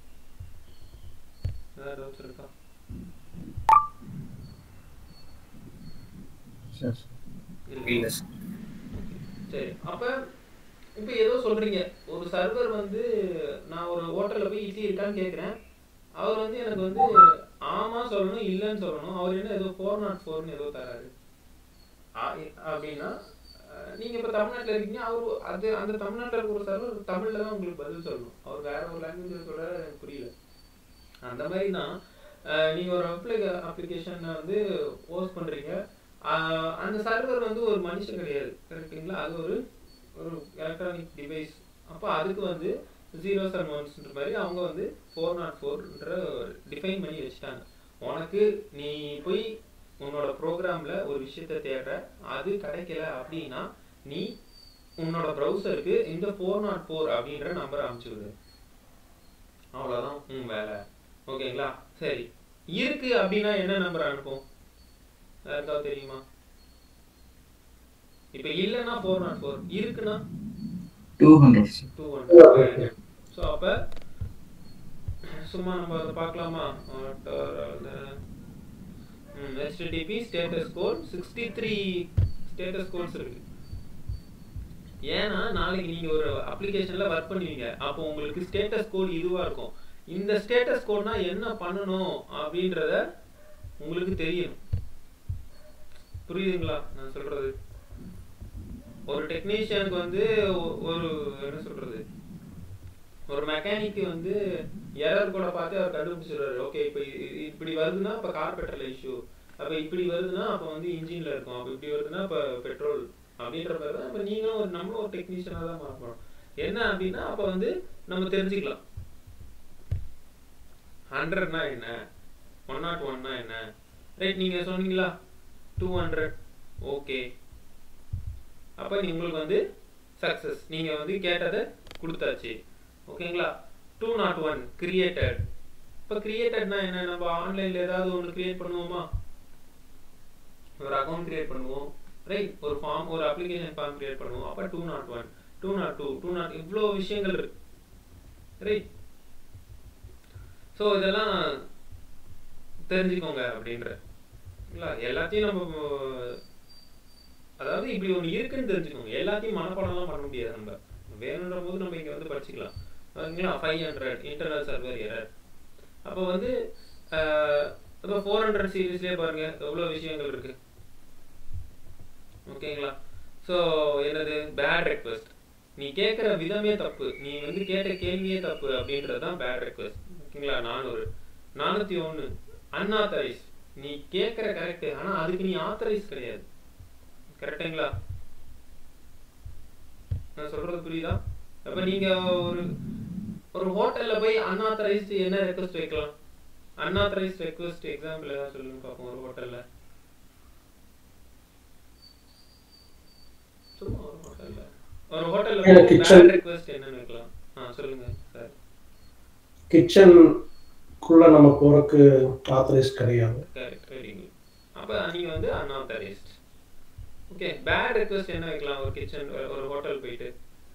ஏதாவது டவுட்ஸ் இருக்கா இல்ல சரி அப்ப இப்ப ஏதோ சொல்றீங்க ஒரு சர்வர் வந்து நான் ஒரு ஹோட்டல்ல போய் இட்லி இருக்கான்னு கேக்குறேன் அவர் வந்து எனக்கு வந்து ஆமா சொல்லணும் இல்லைன்னு சொல்லணும் அவர் என்ன ஏதோ ஃபோர் நாட் ஃபோர்னு ஏதோ தராரு ஆ- அப்படின்னா அஹ், நீங்க இப்ப தமிழ்நாட்டுல இருக்கீங்க அவரு அது அந்த தமிழ்நாட்டுல இருக்க ஒரு சர்வர் தமிழ்ல தான் உங்களுக்கு பதில் சொல்லணும் அவர் வேற ஒரு லாங்குவேஜ் சொல்றாரு எனக்கு புரியல அந்த மாதிரி தான் அஹ், நீங்க ஒரு அப்ளிகே அப்ளிகேஷன் வந்து போஸ்ட் பண்றீங்க அஹ், அந்த சர்வர் வந்து ஒரு மனுஷன் கிடையாது கரெக்டுங்களா அது ஒரு ஒரு எலக்ட்ரானிக் டிவைஸ் அப்போ அதுக்கு வந்து ஜீரோஸ் அண்ட் ஒன்ஸ்ன்ற மாதிரி அவங்க வந்து ஃபோர் நாட் ஃபோர்ன்ற டிஃபைன் பண்ணி வச்சுட்டாங்க உனக்கு நீ போய் உன்னோட ப்ரோக்ராம்ல ஒரு விஷயத்த தேடுற அது கிடைக்கல அப்படின்னா நீ உன்னோட ப்ரௌசருக்கு இந்த ஃபோர் நாட் ஃபோர் அப்படின்ற நம்பரை அனுப்பிச்சு விடு அவ்வளோதான் உன் வேலை ஓகேங்களா சரி இருக்கு அப்படின்னா என்ன நம்பர் அனுப்பும் யாருக்காவது தெரியுமா இப்ப இல்லைன்னா ஃபோர் நாட் ஃபோர் இருக்குன்னா two hundred sir two hundred so அப்ப சும்மா நம்ம அதை பார்க்கலாமா HTTP status code sixty three status codes இருக்கு ஏன்னா நாளைக்கு நீங்க ஒரு அப்ளிகேஷன்ல ஒர்க் பண்ணுவீங்க அப்போ உங்களுக்கு ஸ்டேட்டஸ் கோட் இதுவா இருக்கும் இந்த ஸ்டேட்டஸ் கோட்னா என்ன பண்ணணும் அப்படின்றத உங்களுக்கு தெரியணும் புரியுதுங்களா நான் சொல்றது ஒரு டெக்னீஷியனுக்கு வந்து ஒ- ஒரு என்ன சொல்றது ஒரு மெக்கானிக் வந்து எரர் கூட பார்த்து அவர் கண்டுபிடிச்சிடுறாரு ஓகே இப்போ இப்படி வருதுன்னா இப்போ கார்பெட்டர்ல இஷ்யூ அப்போ இப்படி வருதுன்னா அப்போ வந்து இன்ஜின்ல இருக்கும் அப்போ இப்படி வருதுன்னா இப்போ பெட்ரோல் அப்படின்ற மாதிரி தான் இப்போ நீங்களும் ஒரு நம்மளும் ஒரு டெக்னீஷியனாக தான் மாறணும் என்ன அப்படின்னா அப்போ வந்து நம்ம தெரிஞ்சுக்கலாம் ஹண்ட்ரட்னா என்ன ஒன் நாட் ஒன்னா என்ன ரைட் நீங்க சொன்னீங்களா டூ ஹண்ட்ரட் ஓகே அப்போ உங்களுக்கு வந்து சக்ஸஸ் நீங்க வந்து கேட்டதை கொடுத்தாச்சு ஓகேங்களா டூ நாட் ஒன் கிரியேட்டட் இப்போ கிரியேட்டட்னா என்ன நம்ம ஆன்லைன்ல ஏதாவது ஒன்று கிரியேட் பண்ணுவோமா ஒரு அக்கௌண்ட் கிரியேட் பண்ணுவோம் ரைட் ஒரு ஃபார்ம் ஒரு அப்ளிகேஷன் ஃபார்ம் கிரியேட் பண்ணுவோம் அப்போ two not one two not two two not இவ்வளோ விஷயங்கள் இருக்கு ரைட் ஸோ இதெல்லாம் தெரிஞ்சுக்கோங்க அப்படின்ற இல்ல எல்லாத்தையும் நம்ம அதாவது இப்படி ஒன்று இருக்குன்னு தெரிஞ்சுக்கோங்க எல்லாத்தையும் மனப்பாடம்லாம் பண்ண முடியாது நம்ம வேணுன்ற போது நம்ம இங்கே வந்து படிச்சுக்கலாம் ஓகேங்களா five hundred internal server error அப்போ வந்து இப்போ ஃபோர் ஹண்ட்ரட் சீரீஸ்லேயே பாருங்க எவ்வளோ விஷயங்கள் இருக்கு ஓகேங்களா ஸோ என்னது பேட் ரெக்வஸ்ட் நீ கேட்குற விதமே தப்பு நீ வந்து கேட்ட கேள்வியே தப்பு அப்படின்றது தான் பேட் ரெக்வஸ்ட் ஓகேங்களா நானூறு நானூற்றி ஒன்று அன்ஆத்தரைஸ் நீ கேட்குற கரெக்டு ஆனால் அதுக்கு நீ ஆத்தரைஸ் கிடையாது கரெக்டுங்களா நான் சொல்றது புரியுதா அப்ப நீங்க ஒரு ஒரு ஹோட்டல்ல போய் அன்ஆத்தரைஸ்டு என்ன ரெக்வஸ்ட் வைக்கலாம் அன்ஆத்தரைஸ்ட் ரெக்வஸ்ட் எக்ஸாம்பிள் ஏதாவது சொல்லுங்க பார்ப்போம் ஒரு ஹோட்டல்ல சும்மா ஒரு ஹோட்டல்ல ஒரு ஹோட்டல்ல இல்ல, kitchen. பேட் ரெக்வஸ்ட் என்னன்னு வைக்கலாம் ஆ சொல்லுங்க சார் கிச்சனுக்குள்ள நம்ம போறதுக்கு ஆத்தரைஸ் கிடையாது கரெக்ட் வெரி குட் அப்போ நீங்க வந்து அன்ஆத்தரைஸ்ட் ஓகே பேட் ரெக்வஸ்ட் என்ன வைக்கலாம் ஒரு கிச்சன் ஒரு ஹோட்டல் போயிட்டு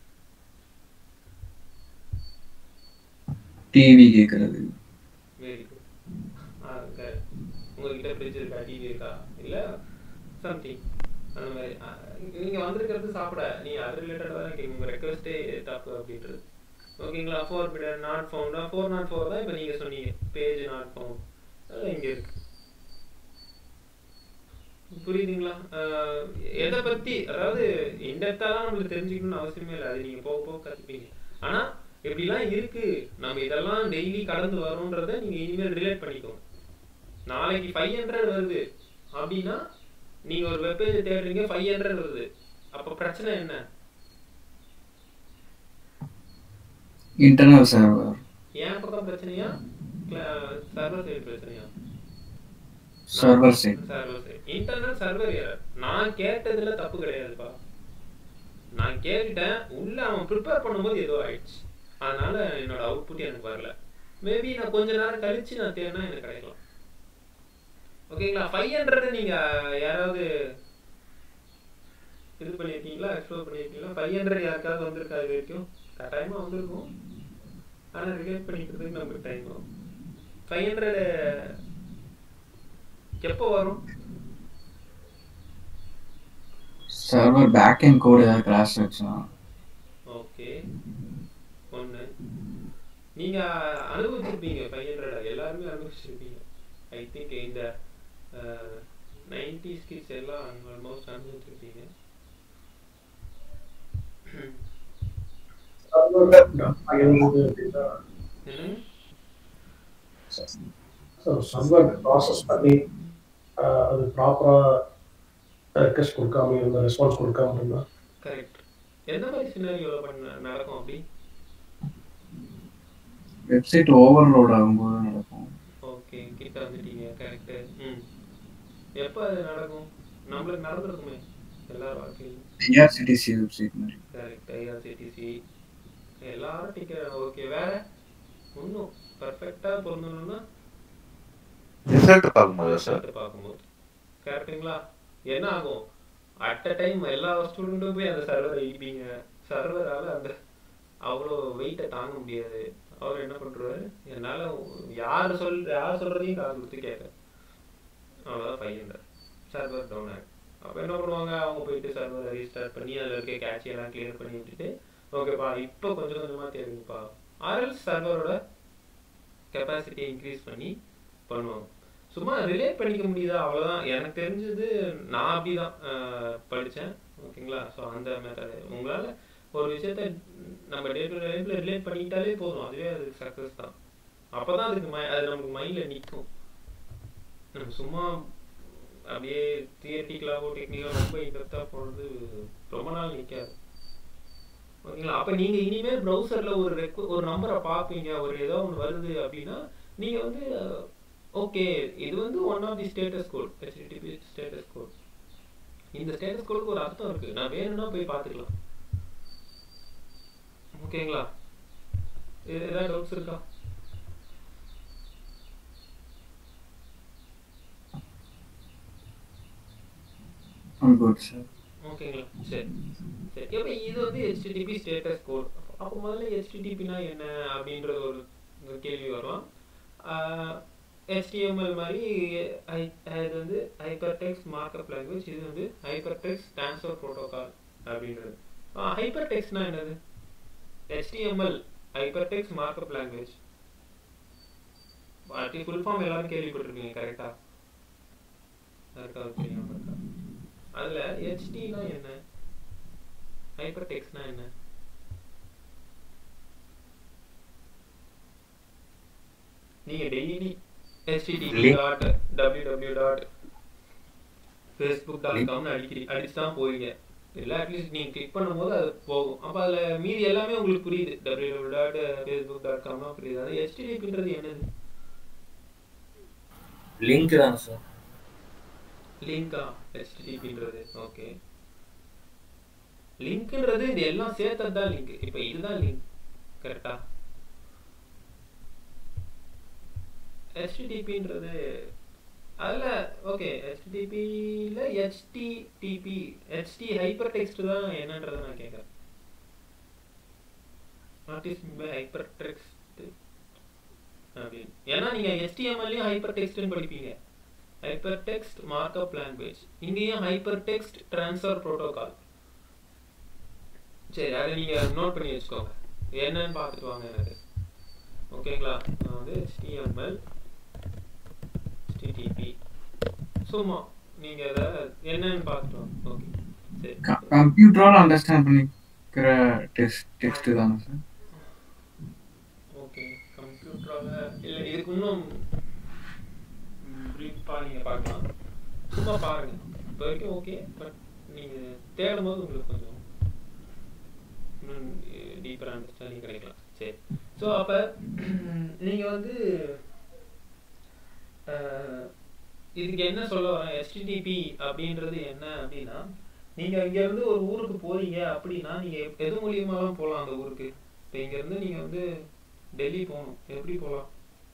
டிவி கேட்கறது வெரி குட் உங்ககிட்ட ஃப்ரிட்ஜ் இருக்கா டிவி இருக்கா இல்ல சம்திங் அந்த மாதிரி ஆ, நீங்க வந்திருக்கிறது சாப்பிட நீ அது ரிலேட்டடாக தான் கேட்குங்க உங்க ரெக்வஸ்டே தப்பு அப்படின்றது ஓகேங்களா ஃபோர் பிடர் நாட் ஃபவுண்டா ஃபோர் நாட் ஃபோர் தான் இப்போ நீங்க சொன்னீங்க பேஜ் நாட் ஃபவுண்ட் அதெல்லாம் இங்க இருக்கு புரியுதுங்களா ஆஹ் எதை பத்தி அதாவது இன்டெப்த்தாலாம் நம்மளுக்கு தெரிஞ்சுக்கணும்னு அவசியமே இல்லை அது நீங்க போக போக கத்துப்பீங்க ஆனா இப்படிலாம் இருக்கு நம்ம இதெல்லாம் டெய்லி கடந்து வரோன்றத நீங்க இனிமேல் ரிலேட் பண்ணிக்கோங்க நாளைக்கு ஃபைவ் ஹண்ட்ரட் வருது அப்படின்னா நீங்க ஒரு வெப்பேஜ் தேடுறீங்க ஃபைவ் ஹண்ட்ரட் வருது அப்ப பிரச்சனை என்ன இன்டர்னல் சர்வர் என் பக்கம் பிரச்சனையா சர்வர் சைடு பிரச்சனையா server side server side internal server error நான் கேட்டதுல தப்பு கிடையாதுப்பா நான் கேட்டுட்டேன் உள்ள அவன் ப்ரிப்பேர் பண்ணும்போது ஏதோ ஆயிடுச்சு அதனால என்னோட அவுட்புட் எனக்கு வரல மேபி நான் கொஞ்ச நேரம் கழிச்சு நான் தேடினா எனக்கு கிடைக்கலாம் ஓகேங்களா ஃபைவ் ஹண்ட்ரட் நீங்க யாராவது இது பண்ணியிருக்கீங்களா எக்ஸ்ப்ளோர் பண்ணியிருக்கீங்களா ஃபைவ் ஹண்ட்ரட் யாருக்காவது வந்திருக்கா இது வரைக்கும் கட்டாயமா வந்திருக்கும் ஆனா ரிலேட் பண்ணிக்கிறதுக்கு நமக்கு டைம் ஆகும் ஃபைவ் ஹண்ட்ரட் எப்போ வரும் சர்வர் பேக் அண்ட் கோட் ஏதாவது கிராஷ் ஆச்சுன்னா ஓகே ஒன்று நீங்க அனுபவிச்சிருப்பீங்க ஃபைவ் ஹண்ட்ரட் எல்லாருமே அனுபவிச்சிருப்பீங்க ஐ திங்க் இந்த நைன்டி கிட்ஸ் எல்லாம் ஆல்மோஸ்ட் அனுபவிச்சிருப்பீங்க இருந்தது அப்படின்னா என்னங்க சர்வர் ப்ராசஸ் பண்ணி ஆஹ், அது ப்ராப்பராக ரெக்வஸ்ட் கொடுக்காம இருந்தா ரெஸ்பான்ஸ் கொடுக்காம இருந்தா கரெக்ட் எந்த மாதிரி சினாரியோவில் பண்ண நடக்கும் அப்படி வெப்சைட் ஓவர்லோட் ஆகும்போது நடக்கும் ஓகே கிட்ட வந்துட்டீங்க கரெக்ட் ம் எப்போ அது நடக்கும் நம்மளுக்கு நடந்திருக்குமே எல்லா வாழ்க்கையிலும் ஐஆர்சிடிசி வெப்சைட் மாதிரி கரெக்ட் ஐஆர்சிடிசி எல்லாரும் டிக்கெட் ஓகே வேற இன்னும் பர்ஃபெக்டா பொருந்தணும்னா ரிசல்ட் பார்க்கும்போது சார் ரிசல்ட் பார்க்கும்போது கரெக்ட்டுங்களா என்ன ஆகும் அட் அ டைம் எல்லா ஸ்டூடெண்ட்டும் போய் அந்த சர்வரை இடிப்பீங்க சர்வரால அந்த அவ்வளோ வெயிட்டை தாங்க முடியாது அவர் என்ன பண்றாரு என்னால யார் சொல் யார் சொல்றதையும் காது கொடுத்து கேட்க அவ்வளோதான் ஃபைவ் ஹண்ட்ரட் சர்வர் டவுன் ஆகும் அப்போ என்ன பண்ணுவாங்க அவங்க போயிட்டு சர்வரை ரீஸ்டார்ட் பண்ணி அதில் இருக்க கேட்ச் எல்லாம் கிளியர் பண்ணி விட்டுட்டு ஓகேப்பா இப்போ கொஞ்சம் கொஞ்சமாக தேடுங்கப்பா ஆர்எல் சர்வரோட கெப்பாசிட்டியை இன்க்ரீஸ் பண்ணி பண்ணுவாங்க சும்மா ரிலேட் பண்ணிக்க முடியுதா அவ்வளோதான் எனக்கு தெரிஞ்சது நான் அப்படிதான் அஹ், படிச்சேன் ஓகேங்களா ஸோ அந்த மெத்தட் உங்களால் ஒரு விஷயத்த நம்ம டே டு லைஃப்பில் ரிலேட் பண்ணிக்கிட்டாலே போதும் அதுவே அது சக்ஸஸ் தான் அப்போ தான் அதுக்கு மை அது நமக்கு மைண்டில் நிற்கும் நம்ம சும்மா அப்படியே தியரிட்டிக்கலாகவோ டெக்னிக்கலாக ரொம்ப இன்டெப்த்தாக போகிறது ரொம்ப நாள் நிற்காது ஓகேங்களா அப்போ நீங்கள் இனிமேல் ப்ரௌசரில் ஒரு ரெக்கு ஒரு நம்பரை பார்ப்பீங்க ஒரு ஏதோ ஒன்று வருது அப்படின்னா நீங்கள் வந்து ஓகே இது வந்து one of the status code HTTP status code இந்த ஸ்டேட்டஸ் கோடுக்கு ஒரு அர்த்தம் இருக்கு நான் வேணும்னா போய் பார்த்துக்கலாம் ஓகேங்களா இது ஏதாவது டவுட்ஸ் இருக்கா குட் சார் ஓகேங்களா சரி சரி இப்போ இது வந்து ஹெச்டிடிபி ஸ்டேட்டஸ் கோட் அப்போ முதல்ல ஹெச்டிடிபினா என்ன அப்படின்ற ஒரு ஒரு கேள்வி வரலாம் HTML மாதிரி I- இது வந்து ஹைப்பர் டெக்ஸ்ட் மார்க்அப் லாங்குவேஜ் இது வந்து ஹைப்பர் டெக்ஸ்ட் ட்ரான்ஸ்ஃபர் ப்ரோட்டோகால் அப்படின்றது ஹைப்பர் டெக்ஸ்ட்னா என்னது HTML hyper text markup language பாட்டி ஃபுல் ஃபார்ம் எல்லாரும் கேள்விப்பட்டிருக்கீங்க கரெக்டா யாருக்காவது தெரியாம இருக்கா அதுல ஹெச்டினா என்ன ஹைப்பர் டெக்ஸ்ட்னா என்ன நீங்க daily http dot W W dot Facebook dot காம்னு அடிக்கடி அடிச்சு தான் போவீங்க இல்லை அட்லீஸ்ட் நீங்கள் கிளிக் பண்ணும்போது அது போகும் அப்போ அதில் மீதி எல்லாமே உங்களுக்கு புரியுது W W dot Facebook dot காம்லாம் புரியுது அது ஹெச்டிடிபின்றது என்னது லிங்க் தானே சார் லிங்கா ஹெச்டிடிபின்றது ஓகே லிங்க்ன்றது இது எல்லாம் சேர்த்தது தான் லிங்க் இப்போ இதுதான் லிங்க் கரெக்டா ஹெச்டிடிபின்றது அதில் ஓகே ஹெச்டிடிபியில் ஹெச்டிடிபி ஹெச்டி ஹைப்பர் டெக்ஸ்ட் தான் என்னன்றதை நான் கேட்குறேன் what is by hyper text அப்படின்னு ஏன்னா நீங்கள் ஹெச்டிஎம்எல்லையும் ஹைப்பர் டெக்ஸ்ட்னு படிப்பீங்க ஹைப்பர் டெக்ஸ்ட் மார்க்அப் லாங்குவேஜ் இங்கேயும் ஹைப்பர் டெக்ஸ்ட் ட்ரான்ஸ்ஃபர் ப்ரோட்டோகால் சரி அதை நீங்கள் நோட் பண்ணி வச்சுக்கோங்க என்னன்னு பார்த்துட்டு வாங்க எனக்கு ஓகேங்களா நான் வந்து HTML HTTP சும்மா நீங்கள் அதை என்னன்னு பார்த்துட்டு வாங்க ஓகே சரி கம்ப்யூட்டரால் அண்டர்ஸ்டாண்ட் பண்ணிக்கிற டெக்ஸ்ட் டெக்ஸ்ட் தானே சார் ஓகே கம்ப்யூட்டரால இல்லை இதுக்கு இன்னும் ப்ரீஃபாக நீங்கள் பார்க்கலாம் சும்மா பாருங்க இப்போ வரைக்கும் ஓகே பட் நீங்கள் தேடும் போது உங்களுக்கு கொஞ்சம் இன்னும் டீப்பர் அண்டர்ஸ்டாண்டிங் கிடைக்கலாம் சரி ஸோ அப்போ நீங்கள் வந்து அஹ், இதுக்கு என்ன சொல்ல வரேன் எஸ்டிடிபி அப்படின்றது என்ன அப்படின்னா நீங்கள் இங்கேருந்து ஒரு ஊருக்கு போறீங்க அப்படின்னா நீங்கள் எது மூலியமாலாம் போகலாம் அந்த ஊருக்கு இப்போ இங்கேருந்து நீங்கள் வந்து டெல்லி போகணும் எப்படி போகலாம்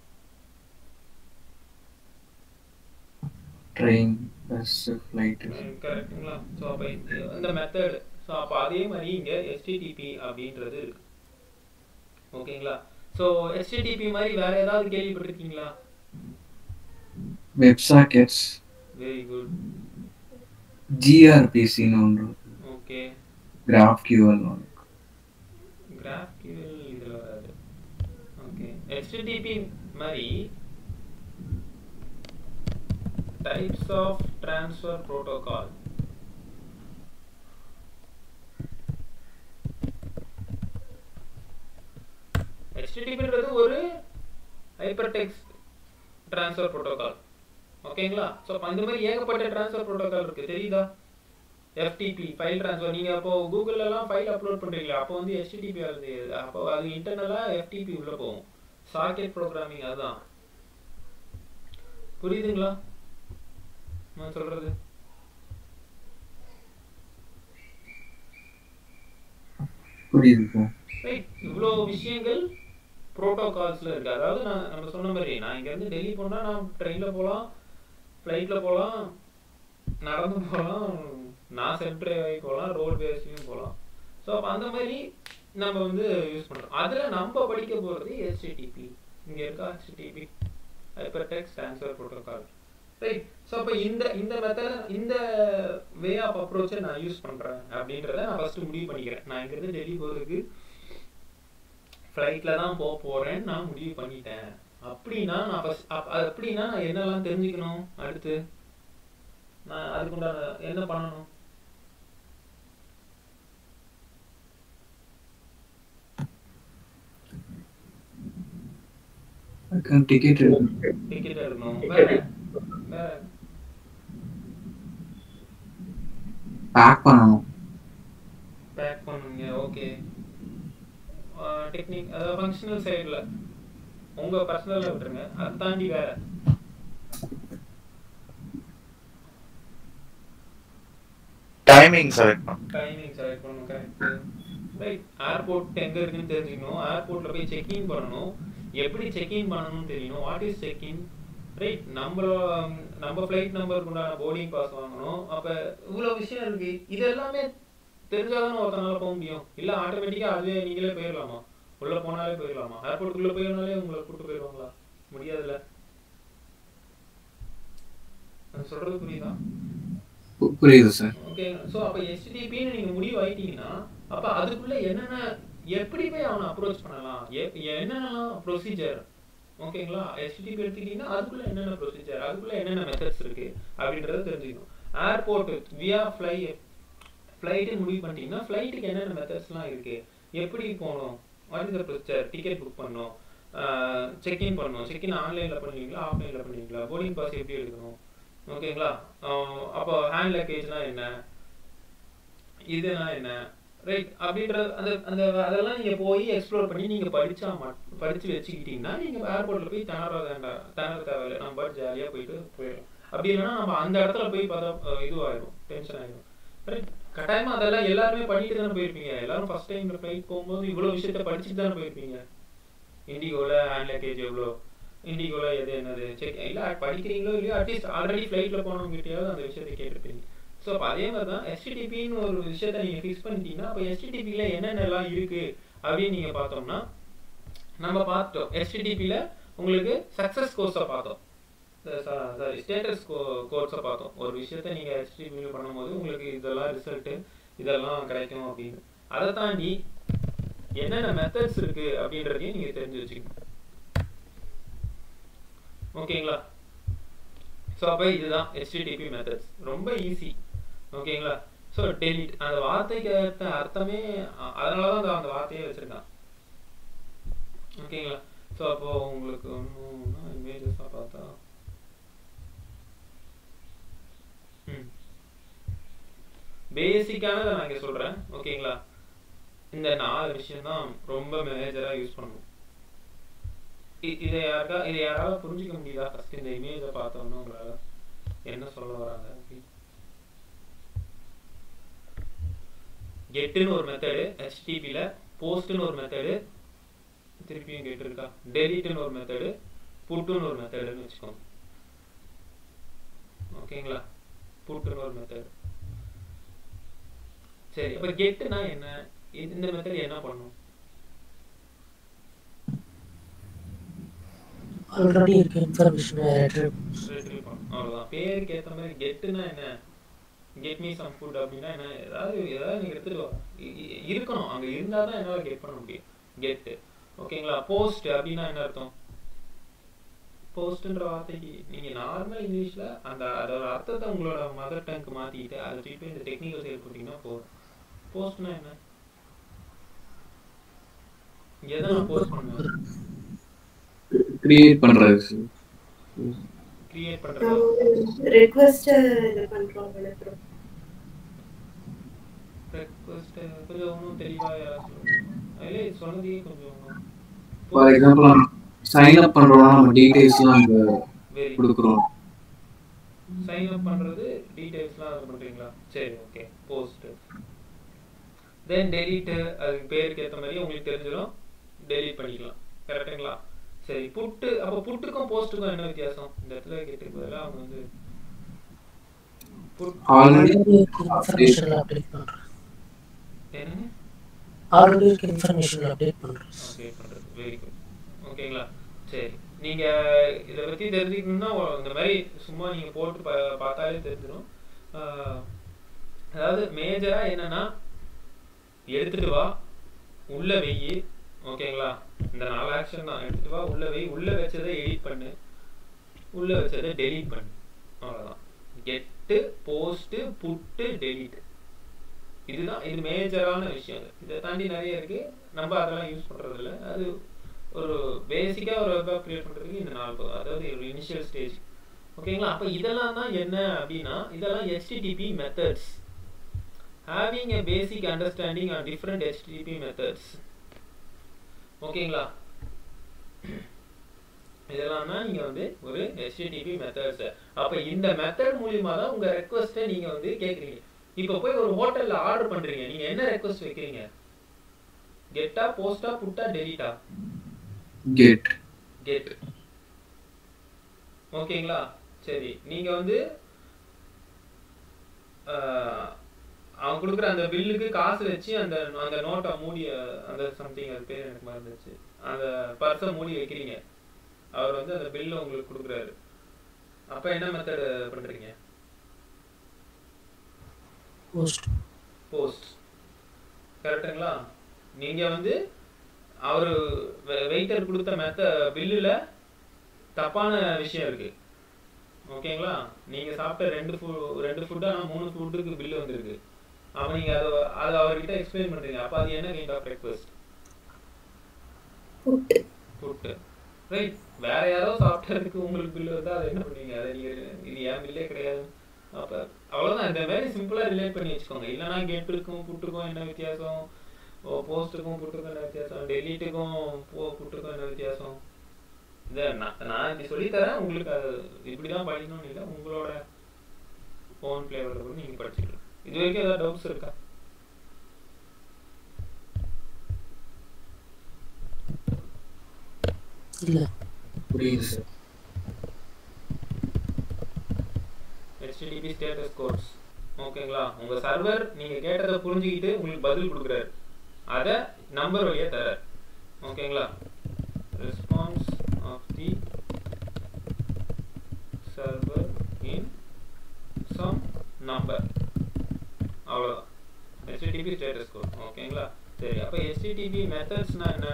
ட்ரெயின் பஸ் ஃப்ளைட்டு கரெக்ட்டுங்களா ஸோ அப்போ இந்த மெத்தட் ஸோ அப்போ அதே மாதிரி இங்கே எஸ்டிடிபி அப்படின்றது இருக்கு ஓகேங்களா ஸோ எஸ்டிடிபி மாதிரி வேற ஏதாவது கேள்விப்பட்டிருக்கீங்களா வெப் சாக்கெட்ஸ் வெரி குட் ஜிஆர்பிசின்னு ஒன்று ஓகே கிராஃப் கியூஎல் ஒன்று GraphQL இதில் வராது ஓகே HTTP மாதிரி டைப்ஸ் ஆஃப் ட்ரான்ஸ்ஃபர் ப்ரோட்டோகால் HTTPன்றது ஒரு ஹைப்பர் டெக்ஸ்ட் ட்ரான்ஸ்ஃபர் ப்ரோட்டோகால் ஓகேங்களா ஸோ அப்போ அந்த மாதிரி ஏகப்பட்ட ட்ரான்ஸ்ஃபர் ப்ரோட்டோகால் இருக்கு தெரியுதா FTP ஃபைல் ட்ரான்ஸ்ஃபர் நீங்க அப்போ கூகுள்ல எல்லாம் ஃபைல் அப்லோட் பண்றீங்களா அப்போ வந்து HTTP வருது அப்போ அது இன்டர்னலா FTP உள்ள போகும் சாக்கெட் ப்ரோக்ராமிங் அதுதான் புரியுதுங்களா நான் சொல்றது புரியுது bro. ரைட் இவ்வளோ விஷயங்கள் ப்ரோட்டோகால்ஸ்ல இருக்கு அதாவது நான் நம்ம சொன்ன மாதிரி நான் இங்க இருந்து டெல்லி போனா நான் ட்ரெயின்ல போகலாம் ஃப்ளைட்ல போகலாம் நடந்து போகலாம் நான் சென்ட்ரே ஆகி போகலாம் ரோட் பேஸ்லயும் போகலாம் ஸோ அப்போ அந்த மாதிரி நம்ம வந்து யூஸ் பண்றோம் அதுல நம்ம படிக்க போறது HTTP இங்க இருக்கா HTTP hyper text transfer protocol right so அப்போ இந்த இந்த மெத்தட் இந்த வே ஆஃப் அப்ரோச்சை நான் யூஸ் பண்றேன் அப்படின்றத நான் ஃபர்ஸ்ட் முடிவு பண்ணிக்கிறேன் நான் இங்கிருந்து டெல்லி போகிறதுக்கு ஃப்ளைட்டில் தான் போக போகிறேன்னு நான் முடிவு பண்ணிட்டேன் அப்படின்னா நான் ஃபஸ்ட் அப்படின்னா நான் என்னெல்லாம் தெரிஞ்சுக்கணும் அடுத்து நான் அதுக்குண்டான என்ன பண்ணணும் டிக்கெட் டிக்கெட் எடுக்கணும் வேற வேற பேக் பண்ணணும் பேக் பண்ணுங்க ஓகே டெக்னிக் அதாவது ஃபங்க்ஷனல் சைடில் உங்க பர்சனலில் விட்டுருங்க அதை தாண்டி வேற டைமிங் செலக்ட் பண்ணணும் டைமிங் செலக்ட் பண்ணணும் கரெக்ட் ரைட் ஏர்போர்ட் எங்க இருக்குன்னு தெரிஞ்சுக்கணும் ஏர்போர்ட்ல போய் செக் இன் பண்ணணும் எப்படி செக் இன் பண்ணணும்னு தெரியணும் what is check in right நம்ம நம்ம ஃப்ளைட் நம்பருக்கு உண்டான போர்டிங் பாஸ் வாங்கணும் அப்ப இவ்வளவு விஷயம் இருக்கு இது எல்லாமே தெரிஞ்சாதானே ஒருத்தனால போக முடியும் இல்ல ஆட்டோமேட்டிக்கா அதுவே நீங்களே போயிடலாமா உள்ள போனாலே போயிடலாமா ஏர்போர்ட்டுக்குள்ள போயிடனாலே உங்களை கூட்டு போயிடுவாங்களா முடியாதுல்ல நான் சொல்றது புரியுதா பு- புரியுது சார் ஓகே சோ அப்ப எஸ்டிபின்னு நீங்க முடிவு ஆயிட்டீங்கன்னா அப்ப அதுக்குள்ள என்னென்ன எப்படி போய் அவனை அப்ரோச் பண்ணலாம் எ- என்னென்னலாம் ப்ரொசீஜர் ஓகேங்களா எஸ்டிபி எடுத்துக்கிட்டீங்கன்னா அதுக்குள்ள என்னென்ன ப்ரொசீஜர் அதுக்குள்ள என்னென்ன மெத்தட்ஸ் இருக்கு அப்படின்றத தெரிஞ்சுக்கணும் ஏர்போர்ட் வியா ஃப்ளை ஃப்ளைட்டு முடிவு பண்ணிட்டீங்கன்னா ஃப்ளைட்டுக்கு என்னென்ன மெத்தட்ஸ்லாம் இருக்கு எப்படி போகணும் what is the procedure ticket book பண்ணணும் செக்இன் பண்ணணும் செக்இன் ஆன்லைன்ல பண்ணுவீங்களா ஆஃப்லைன்ல பண்ணுவீங்களா போர்டிங் பாஸ் எப்படி எடுக்கணும் ஓகேங்களா ஆஹ் அப்போ ஹேண்ட் லக்கேஜ்னா என்ன இதுனா என்ன ரைட் அப்படின்ற அந்த அந்த அதெல்லாம் நீங்க போய் எக்ஸ்ப்ளோர் பண்ணி நீங்க படிச்சா மட் படிச்சு வச்சுக்கிட்டீங்கன்னா நீங்க ஏர்போர்ட்ல போய் திணற வேண்டாம் திணற தேவையில்லை நம்ம பாட்டு ஜாலியா போயிட்டு போயிடலாம் அப்படி இல்லைன்னா நம்ம அந்த இடத்துல போய் பார்த்தா அஹ், இதுவாயிடும் டென்ஷன் ஆயிடும் ரைட் கட்டாயமா அதெல்லாம் எல்லாருமே பண்ணிட்டு தானே போயிருப்பீங்க எல்லாரும் ஃபர்ஸ்ட் டைம் ஃப்ளைட் போகும்போது இவ்வளவு விஷயத்த படிச்சுட்டு தானே போயிருப்பீங்க இண்டிகோல ஹேண்ட் லக்கேஜ் எவ்வளோ இண்டிகோல எது என்னது செக் இல்ல படிக்கிறீங்களோ இல்லையோ அட்லீஸ்ட் ஆல்ரெடி ஃப்ளைட்ல போனவங்க கிட்டயாவது அந்த விஷயத்தை கேட்டுருப்பீங்க ஸோ அப்போ அதே மாதிரி தான் எஸ்டிடிபின்னு ஒரு விஷயத்த நீங்க ஃபிக்ஸ் பண்ணிட்டீங்கன்னா அப்போ எஸ்டிடிபியில் என்னென்னலாம் இருக்கு அப்படின்னு நீங்க பார்த்தோம்னா நம்ம பார்த்தோம் எஸ்டிடிபியில் உங்களுக்கு சக்ஸஸ் கோர்ஸை பார்த்தோம் சாரி ஸ்டேட்டஸ் கோர்ஸை பார்த்தோம் ஒரு விஷயத்த நீங்க எஸ்டிடிபியில் பண்ணும்போது உங்களுக்கு இதெல்லாம் ரிசல்ட்டு இதெல்லாம் கிடைக்கும் அப்படின்னு அதை தாண்டி என்னென்ன மெத்தட்ஸ் இருக்கு அப்படின்றதையும் நீங்க தெரிஞ்சு வச்சுக்கணும் ஓகேங்களா ஸோ அப்போ இதுதான் ஹெச்டிடிபி மெத்தட்ஸ் ரொம்ப ஈஸி ஓகேங்களா ஸோ டெலிட் அந்த வார்த்தைக்கு ஏத்த அர்த்தமே அ- அதனால தான் அந்த- அந்த வார்த்தையே வச்சிருக்கான் ஓகேங்களா ஸோ அப்போ உங்களுக்கு ஒன்றும் இமேஜஸாக பார்த்தா ம் பேசிக்கானதை நான் இங்கே சொல்கிறேன் ஓகேங்களா இந்த நாலு விஷயம் தான் ரொம்ப மேஜராக யூஸ் பண்ணணும் இ- இதை யாருக்கா இதை யாராவது புரிஞ்சுக்க முடியுதா ஃபர்ஸ்ட் இந்த இமேஜை பார்த்தோம்னா உங்களால என்ன சொல்ல வராங்க அப்படின்னு கெட்டுன்னு ஒரு மெத்தடு ஹெச்டிபியில் போஸ்ட்னு ஒரு மெத்தடு திருப்பியும் கெட் இருக்கா டெலிட்னு ஒரு மெத்தடு புட்டுன்னு ஒரு மெத்தடுன்னு வச்சுக்கோங்க ஓகேங்களா புட்டுன்னு ஒரு மெத்தடு சரி அப்ப கெட்டுனா என்ன இது- இந்த மெத்தட் என்ன பண்ணும் ஆல்ரெடி இருக்க இன்ஃபர்மேஷனை ரெட்ரீவ் retrieve பண்ணும் அவ்வளவுதான் பேருக்கு ஏத்த மாதிரி கெட்டுனா என்ன கெட் மீ சம் ஃபுட் அப்படின்னா என்ன ஏதாவது ஏதாவது நீங்க எடுத்துட்டு வா இ- இ- இருக்கணும் அங்க இருந்தா தான் என்னால கெட் பண்ண முடியும் கெட் ஓகேங்களா போஸ்ட் அப்படின்னா என்ன அர்த்தம் போஸ்ட்ன்ற வார்த்தைக்கு நீங்க நார்மல் இங்கிலீஷ்ல அந்த அதோட அர்த்தத்தை உங்களோட மதர் டங்க் மாத்திக்கிட்டு அதை திருப்பி இந்த டெக்னிக்கல் சைடு போட்டீங்கன்னா போதும் போஸ்ட்னா என்ன இங்க எதை நான் போஸ்ட் பண்ணுவேன் கிரியேட் பண்றது sir. கிரியேட் பண்றது ரெக்வஸ்ட் இது பண்றோம் நினைக்கிறோம் ரெக்வஸ்ட் கொஞ்சம் இன்னும் தெளிவா யாராவது சொல்லுங்க அதிலே சொன்னதையே கொஞ்சம் ஃபார் எக்ஸாம்பிள் சைன் அப் பண்றோம்னா நம்ம டீடைல்ஸ்லாம் அங்க வெரி கொடுக்குறோம் சைன் அப் பண்றது டீடைல்ஸ்லாம் அது பண்றீங்களா சரி ஓகே போஸ்ட் தென் டெலீட் அதுக்கு பேருக்கு ஏத்த மாதிரி உங்களுக்கு தெரிஞ்சிடும் டெலீட் பண்ணிக்கலாம் கரெக்ட்டுங்களா சரி புட்டு அப்ப புட்டுக்கும் போஸ்ட்டுக்கும் என்ன வித்தியாசம் இந்த இடத்துல கேட்டு பதிலா அவங்க வந்து புட் ஆல்ரெடி இன்ஃபர்மேஷன் அப்டேட் பண்றேன் என்னங்க ஆல்ரெடி இருக்க இன்ஃபர்மேஷன் அப்டேட் பண்றேன் அப்டேட் பண்றது வெரி குட் ஓகேங்களா சரி நீங்க இத பத்தி தெரிஞ்சுக்கணும்னா ஒ- இந்த மாதிரி சும்மா நீங்க போட்டு பா- பார்த்தாலே தெரிஞ்சிடும் ஆஹ், அதாவது மேஜரா என்னன்னா எடுத்துட்டு வா உள்ள வெயி ஓகேங்களா இந்த நாலு ஆக்ஷன் தான் எடுத்துட்டு வா உள்ள வெய் உள்ள வச்சதை எடிட் பண்ணு உள்ள வச்சதை டெலீட் பண்ணு அவ்வளவுதான் கெட்டு போஸ்ட் புட்டு டெலீட் இதுதான் இது மேஜரான விஷயம் இதை தாண்டி நிறைய இருக்கு நம்ம அதெல்லாம் யூஸ் பண்றது இல்ல அது ஒரு பேசிக்கா ஒரு வெப் ஆப் கிரியேட் பண்றதுக்கு இந்த நாலு போதும் அதாவது ஒரு இனிஷியல் ஸ்டேஜ் ஓகேங்களா அப்ப இதெல்லாம் தான் என்ன அப்படின்னா இதெல்லாம் HTTP methods having a basic understanding on different HTTP methods ஓகேங்களா இதெல்லாம் தான் நீங்க வந்து ஒரு HTTP மெத்தட்ஸ் அப்ப இந்த மெத்தட் மூலியமா தான் உங்க ரெக்வஸ்ட்டை நீங்க வந்து கேக்குறீங்க இப்போ போய் ஒரு ஹோட்டல்ல ஆர்டர் பண்றீங்க நீங்க என்ன ரெக்வஸ்ட் வைக்கிறீங்க கெட்டா போஸ்டா புட்டா டெலிட்டா கேட் கெட் ஓகேங்களா சரி நீங்க வந்து ஆஹ், அவன் கொடுக்குற அந்த பில்லுக்கு காசு வச்சு அந்த அந்த நோட்டை மூடி அஹ், அந்த சம்திங் அது பேர் எனக்கு மறந்துச்சு அந்த பர்ஸை மூடி வைக்கிறீங்க அவர் வந்து அந்த பில்லை உங்களுக்கு கொடுக்குறாரு அப்ப என்ன மெத்தட் பண்றீங்க போஸ்ட் போஸ்ட் கரெக்டுங்களா நீங்க வந்து அவரு வெயிட்டர் கொடுத்த மெத்த பில்லுல தப்பான விஷயம் இருக்கு ஓகேங்களா நீங்க சாப்பிட்ட ரெண்டு ஃபுட் ரெண்டு ஃபுட் ஆனா மூணு ஃபுட்டுக்கு பில்லு வந்திருக்கு அப்ப நீங்க அதை அதை அவர்கிட்ட எக்ஸ்பிளைன் பண்றீங்க அப்ப அது என்ன kind of request put food right வேற யாரோ சாப்பிட்டதுக்கு உங்களுக்கு பில்லு வந்தா அதை என்ன பண்ணுவீங்க அதை நீங்க இது ஏன் பில்லே கிடையாது அப்ப அவ்வளவுதான் இந்த மாதிரி சிம்பிளா ரிலேட் பண்ணி வச்சுக்கோங்க இல்லைன்னா கேட்டுக்கும் புட்டுக்கும் என்ன வித்தியாசம் ஓ போஸ்ட்டுக்கும் புட்டுக்கும் என்ன வித்தியாசம் டெலிட்டுக்கும் போ புட்டுக்கும் என்ன வித்தியாசம் இதை நான் நான் இப்படி சொல்லித்தரேன் உங்களுக்கு அது இப்படிதான் படிக்கணும்னு இல்லை உங்களோட ஃபோன் ஃப்ளேவரில் கூட நீங்க படிச்சுக்கலாம் இது வரைக்கும் ஏதாவது டவுட்ஸ் இருக்கா இல்ல புரியுது சார் HTTP ஸ்டேட்டஸ் கோட்ஸ் ஓகேங்களா உங்க சர்வர் நீங்க கேட்டதை புரிஞ்சுக்கிட்டு உங்களுக்கு பதில் கொடுக்குறாரு அத நம்பர் வழியா தர ஓகேங்களா response of the server in some number அவ்வளவுதான் HTTP ஸ்டேட்டஸ் கோட் ஓகேங்களா சரி அப்ப HTTP மெத்தட்ஸ்னா என்ன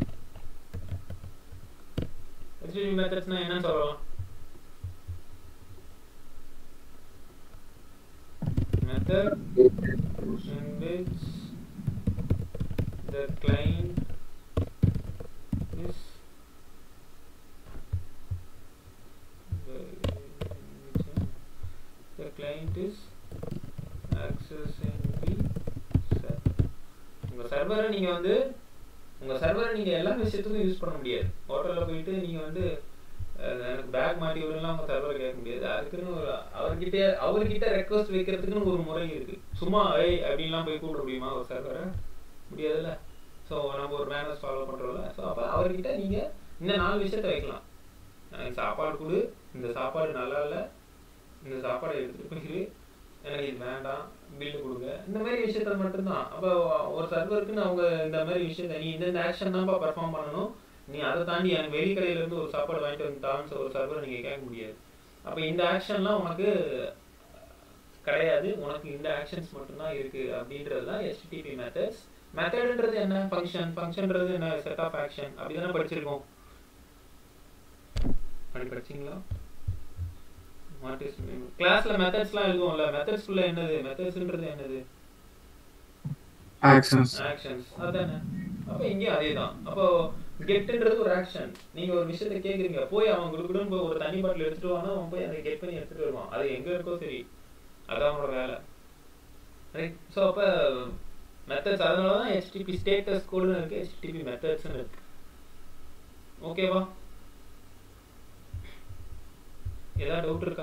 HTTP மெத்தட்ஸ்னா என்ன சொல்லலாம் method in which the client is the client is accessing the server உங்க சர்வரை நீங்க வந்து உங்க சர்வரை நீங்க எல்லா விஷயத்துக்கும் யூஸ் பண்ண முடியாது ஹோட்டல்ல போயிட்டு நீங்க வந்து அஹ், எனக்கு பேக் மாட்டி விடலாம் உங்க சர்வர் கேட்க முடியாது அதுக்குன்னு ஒரு அவர்கிட்ட அவர்கிட்ட ரெக்வஸ்ட் வைக்கிறதுக்குன்னு ஒரு முறை இருக்கு சும்மா ஏய் அப்படின்லாம் போய் கூப்பிட முடியுமா ஒரு சர்வரை முடியாதுல்ல ஸோ நம்ம ஒரு மேனர்ஸ் ஃபாலோ பண்றோம்ல ஸோ அப்போ அவர்கிட்ட நீங்க இந்த நாலு விஷயத்த வைக்கலாம் எனக்கு சாப்பாடு கொடு இந்த சாப்பாடு நல்லா இல்லை இந்த சாப்பாடை எடுத்துட்டு போயிரு எனக்கு இது வேண்டாம் பில்லு கொடுங்க இந்த மாதிரி விஷயத்த மட்டும்தான் அப்போ ஒரு சர்வருக்குன்னு அவங்க இந்த மாதிரி விஷயத்த நீ இந்த ஆக்ஷன் தான்ப்பா பெர்ஃபார்ம் பண்ணணும் நீ அதை தாண்டி எனக்கு வெளிக்கடையில இருந்து ஒரு சாப்பாடு வாங்கிட்டு வந்துட்டான்னு ஒரு சர்வர் நீங்க கேட்க முடியாது அப்போ இந்த ஆக்ஷன்லாம் உனக்கு கிடையாது உனக்கு இந்த ஆக்ஷன்ஸ் மட்டும்தான் இருக்கு அப்படின்றது தான் HTTP மெத்தட்ஸ் மெத்தட்ன்றது என்ன ஃபங்க்ஷன் ஃபங்க்ஷன்ன்றது என்ன செட் ஆஃப் ஆக்ஷன் அப்படிதானே படிச்சிருக்கோம் அப்படி படிச்சீங்களா வாட் இஸ் கிளாஸ்ல மெத்தட்ஸ்லாம் எழுதுவோம்ல மெத்தட்ஸ்குள்ள என்னது மெத்தட்ஸ்ன்றது என்னது ஆக்ஷன்ஸ் ஆக்ஷன்ஸ் அதானே அப்போ இங்கேயும் அதே தான் அப்போ கெட்ன்றது ஒரு ஆக்ஷன் நீங்க ஒரு விஷயத்த கேக்குறீங்க போய் அவன் குடுக்குடுன்னு போய் ஒரு தண்ணி பாட்டில் எடுத்துட்டு வானா அவன் போய் அதை கெட் பண்ணி எடுத்துட்டு வருவான் அது எங்க இருக்கோ சரி அதான் அவனோட வேலை ரைட் ஸோ அப்போ மெத்தட்ஸ் அதனால தான் HTTP ஸ்டேட்டஸ் கோடுன்னு இருக்கு HTTP மெத்தட்ஸ்னு இருக்கு ஓகேவா ஏதாவது டவுட் இருக்கா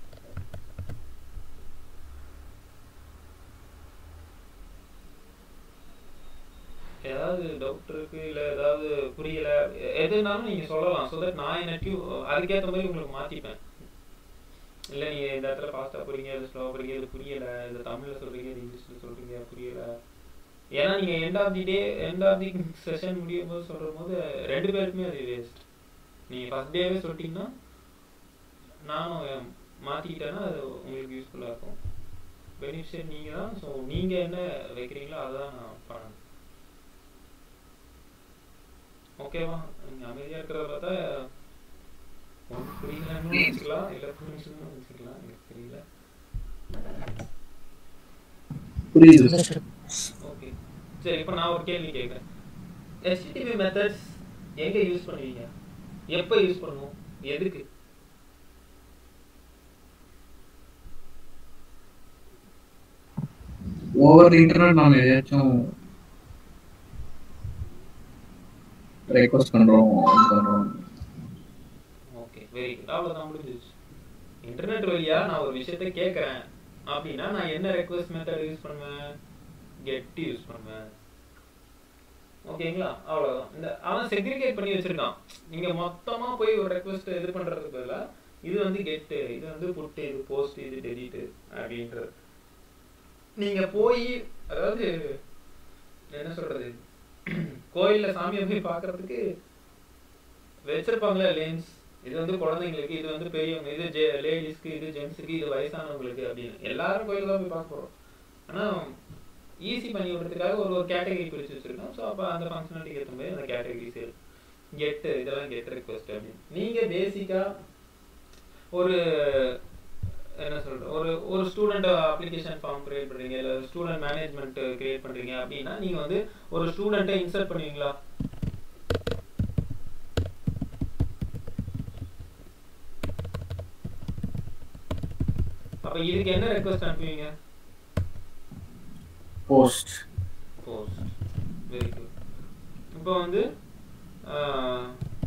ஏதாவது டவுட் இருக்கு இல்ல ஏதாவது புரியல எ- எதுனாலும் நீங்க சொல்லலாம் ஸோ தட் நான் என்ன டியூ அதுக்கேற்ற மாதிரி உங்களுக்கு மாத்திப்பேன் இல்ல நீங்க இந்த இடத்துல ஃபாஸ்டா புரியுங்க இது ஸ்லோவா புரியுங்க இது புரியல இது தமிழ்ல சொல்றீங்க இது இங்கிலீஷ்ல சொல்றீங்க புரியல ஏன்னா நீங்க end of the day end of the session முடியும் போது சொல்ற போது ரெண்டு பேருக்குமே அது வேஸ்ட் நீங்க ஃபர்ஸ்ட் டேவே சொல்லிட்டீங்கன்னா நானும் மாத்திக்கிட்டேன்னா அது உங்களுக்கு யூஸ்ஃபுல்லா இருக்கும் பெனிஃபிஷியர் நீங்க தான் ஸோ நீங்க என்ன வைக்கிறீங்களோ அதுதான் நான் பண்ணணும் ஓகேவா நீங்க அமைதியா இருக்கிறத பார்த்தா உனக்கு புரியலன்னு வச்சுக்கலாம் இல்ல புரிஞ்சுன்னு வச்சுக்கலாம் எனக்கு தெரியல புரியுது Understood. ஓகே சரி இப்போ நான் ஒரு கேள்வி கேட்குறேன் HTTP மெத்தட்ஸ் எங்க யூஸ் பண்ணுவீங்க எப்ப யூஸ் பண்ணுவோம் எதுக்கு ஓவர் இன்டர்நெட் நாம ஏதாச்சும் ரெக்வஸ்ட் பண்றோம் இது பண்றோம் ஓகே வெரி குட் அவ்வளவுதான் முடிஞ்சிச்சு இன்டர்நெட் வழியா நான் ஒரு விஷயத்த கேட்கறேன் அப்படின்னா நான் என்ன ரெக்வஸ்ட் மெத்தட் யூஸ் பண்ணுவேன் கெட் யூஸ் பண்ணுவேன் ஓகேங்களா அவ்வளவுதான் இந்த அவன் செக்ரிகேட் பண்ணி வச்சிருக்கான் நீங்க மொத்தமா போய் ஒரு ரெக்வஸ்ட் இது பண்றதுக்கு பதிலா இது வந்து கெட்டு இது வந்து புட்டு இது போஸ்ட் இது டெலிட் அப்படின்றது நீங்க போய் அதாவது என்ன சொல்றது கோயில்ல சாமியை போய் பார்க்கிறதுக்கு வச்சிருப்பாங்களே லேன்ஸ் இது வந்து குழந்தைங்களுக்கு இது வந்து பெரியவங்க இது லேடிஸ்க்கு இது ஜென்ஸுக்கு இது வயசானவங்களுக்கு அப்படின்னு எல்லாரும் கோயிலுக்கு தான் போய் பார்க்க போறோம் ஆனா ஈஸி பண்ணி விடுறதுக்காக ஒரு ஒரு கேட்டகரி பிரிச்சு வச்சிருக்கோம் ஸோ அப்போ அந்த ஃபங்க்ஷனாலிட்டிக்கு ஏற்ற மாதிரி அந்த கேட்டகரிஸ் கெட்டு இதெல்லாம் கெட் ரெக்வஸ்ட் அப்படின்னு நீங்க பேசிக்கா ஒரு என்ன சொல்றது ஒரு ஒரு ஸ்டூடெண்ட் அப்ளிகேஷன் ஃபார்ம் கிரியேட் பண்றீங்க இல்ல ஸ்டூடெண்ட் மேனேஜ்மெண்ட் கிரியேட் பண்றீங்க அப்படின்னா நீங்க வந்து ஒரு ஸ்டூடெண்ட்டை இன்சர்ட் பண்ணுவீங்களா அப்ப இதுக்கு என்ன ரெக்வஸ்ட் அனுப்புவீங்க போஸ்ட் போஸ்ட் வெரி குட் இப்போ வந்து ஆஹ்,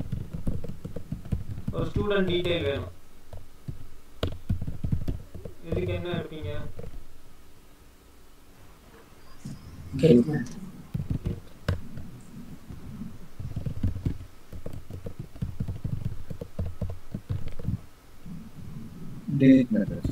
ஒரு ஸ்டூடெண்ட் டீடைல் வேணும் இதுக்கு என்ன இருப்பீங்க Get delete methods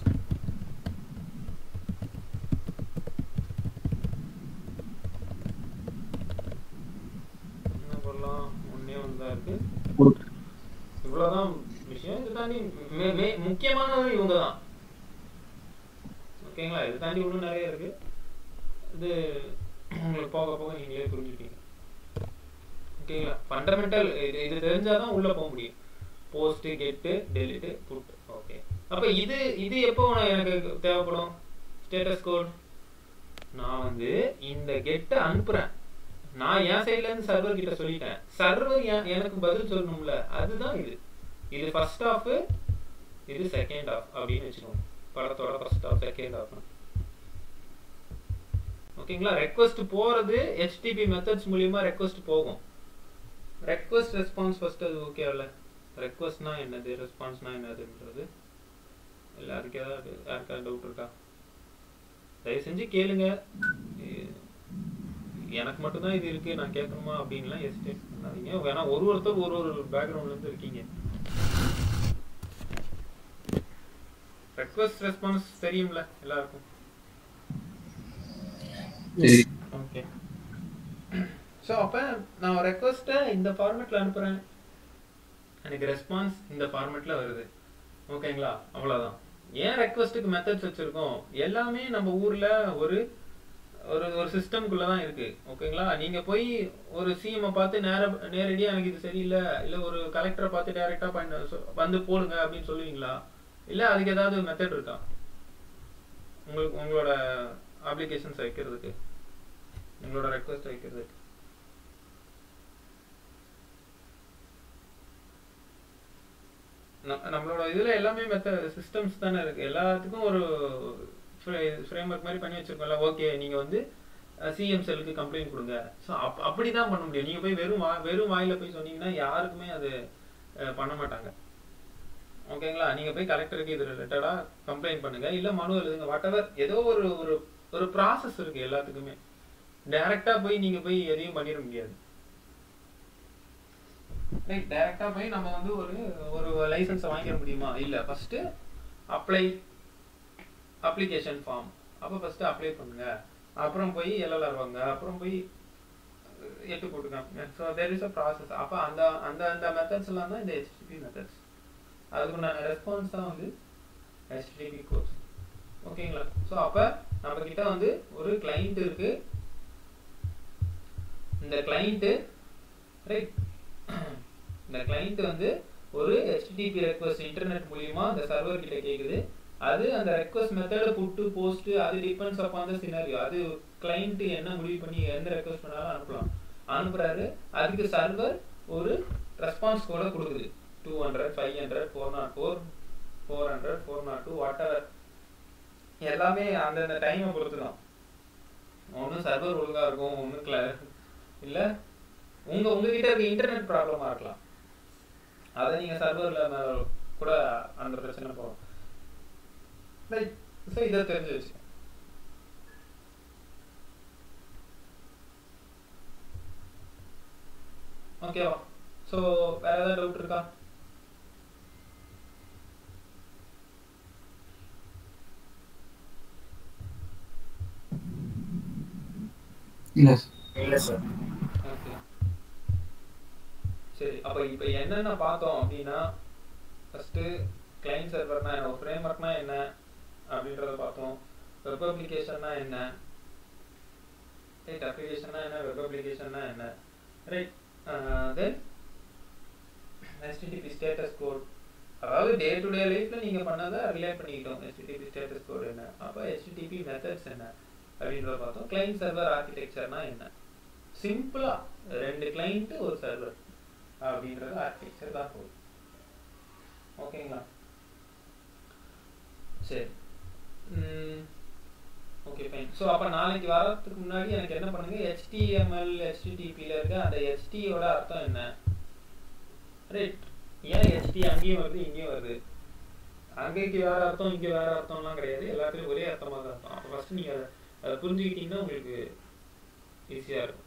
என்ன பண்ணலாம் ஒன்னே ஒன்று இருக்கு put இவ்வளவுதான் விஷயம் இது தாண்டி மே- மே- முக்கியமானது இவங்க தான் ஓகேங்களா இது தாண்டி இன்னும் நிறைய இருக்கு இது உங்களுக்கு போக போக நீங்களே புரிஞ்சுப்பீங்க ஓகேங்களா ஃபண்டமெண்டல் இது இது தெரிஞ்சாதான் உள்ள போக முடியும் போஸ்ட் கெட்டு டெலிட் புட் ஓகே அப்ப இது இது எப்போ உனக்கு எனக்கு தேவைப்படும் ஸ்டேட்டஸ் கோட் நான் வந்து இந்த கெட்டை அனுப்புறேன் நான் என் சைடுல இருந்து சர்வர் கிட்ட சொல்லிட்டேன் சர்வர் எனக்கு பதில் சொல்லணும்ல அதுதான் இது இது ஃபர்ஸ்ட் ஆஃப் இது செகண்ட் ஆஃப் அப்படின்னு வச்சுக்கோங்க படத்தோட ஃபர்ஸ்ட் ஆஃப் செகண்ட் ஆஃப் ஓகேங்களா ரெக்வஸ்ட் போறது HTTP மெத்தட்ஸ் மூலியமா ரெக்வஸ்ட் போகும் ரெக்வஸ்ட் ரெஸ்பான்ஸ் ஃபர்ஸ்ட் அது ஓகே இல்ல ரெக்வஸ்ட்னா என்னது ரெஸ்பான்ஸ்னா என்னதுன்றது எல்லாருக்கும் ஏதாவது யாருக்காவது டவுட் இருக்கா தயவு செஞ்சு கேளுங்க இ- எனக்கு மட்டும்தான் இது இருக்கு நான் கேட்கணுமா அப்படின்லாம் எஸ்டேட் பண்ணாதீங்க வேணா ஒரு ஒருத்தர் ஒரு ஒரு பேக்ரவுண்ட்ல இருந்து இருக்கீங்க ரெக்வஸ்ட் ரெஸ்பான்ஸ் தெரியும்ல எல்லாருக்கும் சரி ஓகே ஸோ அப்போ நான் ரெக்வஸ்ட்டை இந்த ஃபார்மேட்டில் அனுப்புகிறேன் எனக்கு ரெஸ்பான்ஸ் இந்த ஃபார்மேட்டில் வருது ஓகேங்களா அவ்வளோதான் ஏன் ரெக்வஸ்ட்டுக்கு மெத்தட்ஸ் வச்சுருக்கோம் எல்லாமே நம்ம ஊரில் ஒரு ஒரு ஒரு சிஸ்டம்குள்ளே தான் இருக்குது ஓகேங்களா நீங்கள் போய் ஒரு சிஎம்ஐ பார்த்து நேர நேரடியாக எனக்கு இது சரியில்லை இல்லை ஒரு கலெக்டரை பார்த்து டேரெக்டாக பண்ண சொ- வந்து போடுங்க அப்படின்னு சொல்லுவீங்களா இல்லை அதுக்கு ஏதாவது மெத்தட் இருக்கா உங்களுக்கு உங்களோட அப்ளிகேஷன்ஸ் வைக்கிறதுக்கு உங்களோட ரெக்வஸ்ட் வைக்கிறதுக்கு ந- நம்மளோட இதுல எல்லாமே மெத்த சிஸ்டம்ஸ் தானே இருக்கு எல்லாத்துக்கும் ஒரு ஃப்ரேம் ஒர்க் மாதிரி பண்ணி வச்சிருக்கோம்ல ஓகே நீங்க வந்து சிஎம் செல்லுக்கு கம்ப்ளைண்ட் கொடுங்க ஸோ அப் அப்படிதான் பண்ண முடியும் நீங்க போய் வெறும் வா- வெறும் வாயில போய் சொன்னீங்கன்னா யாருக்குமே அது அஹ், பண்ண மாட்டாங்க ஓகேங்களா நீங்க போய் கலெக்டருக்கு இது ரிலேட்டடா கம்ப்ளைண்ட் பண்ணுங்க இல்ல மனு எழுதுங்க வாட் ஏதோ ஒரு ஒரு ஒரு ப்ராசஸ் இருக்கு எல்லாத்துக்குமே டைரக்டா போய் நீங்க போய் எதையும் பண்ணிட முடியாது ரைட் டைரக்டா போய் நம்ம வந்து ஒரு ஒரு லைசன்ஸை வாங்கிட முடியுமா இல்ல ஃபர்ஸ்ட் அப்ளை அப்ளிகேஷன் ஃபார்ம் அப்போ ஃபர்ஸ்ட் அப்ளை பண்ணுங்க அப்புறம் போய் எல்எல்ஆர் வாங்க அப்புறம் போய் அஹ், எட்டு போட்டுக்காங்க so there is a process அப்போ அந்த அந்த அந்த மெத்தட்ஸ் எல்லாம் தான் இந்த ஹெச்டிபி மெத்தட்ஸ் அதுக்கு நான் ரெஸ்பான்ஸ் தான் வந்து ஹெச்டிபி கோர்ஸ் ஓகேங்களா ஸோ அப்போ நம்ம கிட்ட வந்து ஒரு கிளைண்ட் இருக்கு இந்த கிளைண்ட்டு ரைட் இந்த கிளைண்ட் வந்து ஒரு HTTP ரெக்வஸ்ட் இன்டர்நெட் மூலியமா அந்த சர்வர் கிட்ட கேக்குது அது அந்த ரெக்வஸ்ட் மெத்தட புட்டு போஸ்ட் அது டிபெண்ட்ஸ் அப்பான் த சினாரியோ அது கிளைண்ட் என்ன முடிவு பண்ணி எந்த ரெக்வஸ்ட் பண்ணாலும் அனுப்பலாம் அனுப்புறாரு அதுக்கு சர்வர் ஒரு ரெஸ்பான்ஸ் கோடை கொடுக்குது two hundred five hundred four not four four hundred four not two whatever எல்லாமே அந்தந்த டைமை பொறுத்து தான் ஒன்றும் சர்வர் ஒழுங்காக இருக்கும் ஒன்றும் கிள இல்லை உங்கள் உங்ககிட்ட இருக்க இன்டர்நெட் ப்ராப்ளமாக இருக்கலாம் அதை நீங்கள் சர்வரில் கூட அந்த பிரச்சனை போகும் ரைட் ஸோ இதை தெரிஞ்சு வச்சு ஓகேவா ஸோ வேற ஏதாவது டவுட் இருக்கா இல்ல இல்லை சார் ஓகே சரி அப்போ இப்போ என்னென்ன பார்த்தோம் அப்படின்னா ஃபஸ்ட்டு கிளைண்ட் சர்வர்னா என்ன ஒரு ஃப்ரேம் ஒர்க்னா என்ன அப்படின்றத பார்த்தோம் வெப் அப்ளிகேஷன்னா என்ன ரைட் அப்ளிகேஷன்னா என்ன வெப் அப்ளிகேஷன்னா என்ன right then HTTP status code அதாவது டே டு டே லைஃப்ல நீங்க பண்ணதை ரிலேட் பண்ணிக்கிட்டோம் HTTP ஸ்டேட்டஸ் கோட் என்ன அப்போ HTTP மெத்தட்ஸ் என்ன அப்படின்றத பார்த்தோம் கிளைண்ட் சர்வர் ஆர்கிடெக்சர்னா என்ன சிம்பிளா ரெண்டு கிளைண்ட் ஒரு சர்வர் அப்படின்றது ஆர்கிடெக்சர் தான் போகுது ஓகேங்களா சரி ஓகே ஃபைன் ஸோ அப்போ நாளைக்கு வரதுக்கு முன்னாடி எனக்கு என்ன பண்ணுங்க HTML HTTPல இருக்க அந்த HT யோட அர்த்தம் என்ன ரைட் ஏன் HT அங்கேயும் வருது இங்கேயும் வருது அங்கேக்கு வேற அர்த்தம் இங்கே வேற அர்த்தம்லாம் கிடையாது எல்லாத்துலயும் ஒரே அர்த்தமாக தான் இருக்கும் அப்போ ஃபர்ஸ்ட் நீங்க அதை அதை புரிஞ்சுக்கிட்டீங்கன்னா உங்களுக்கு ஈஸியா இருக்கும்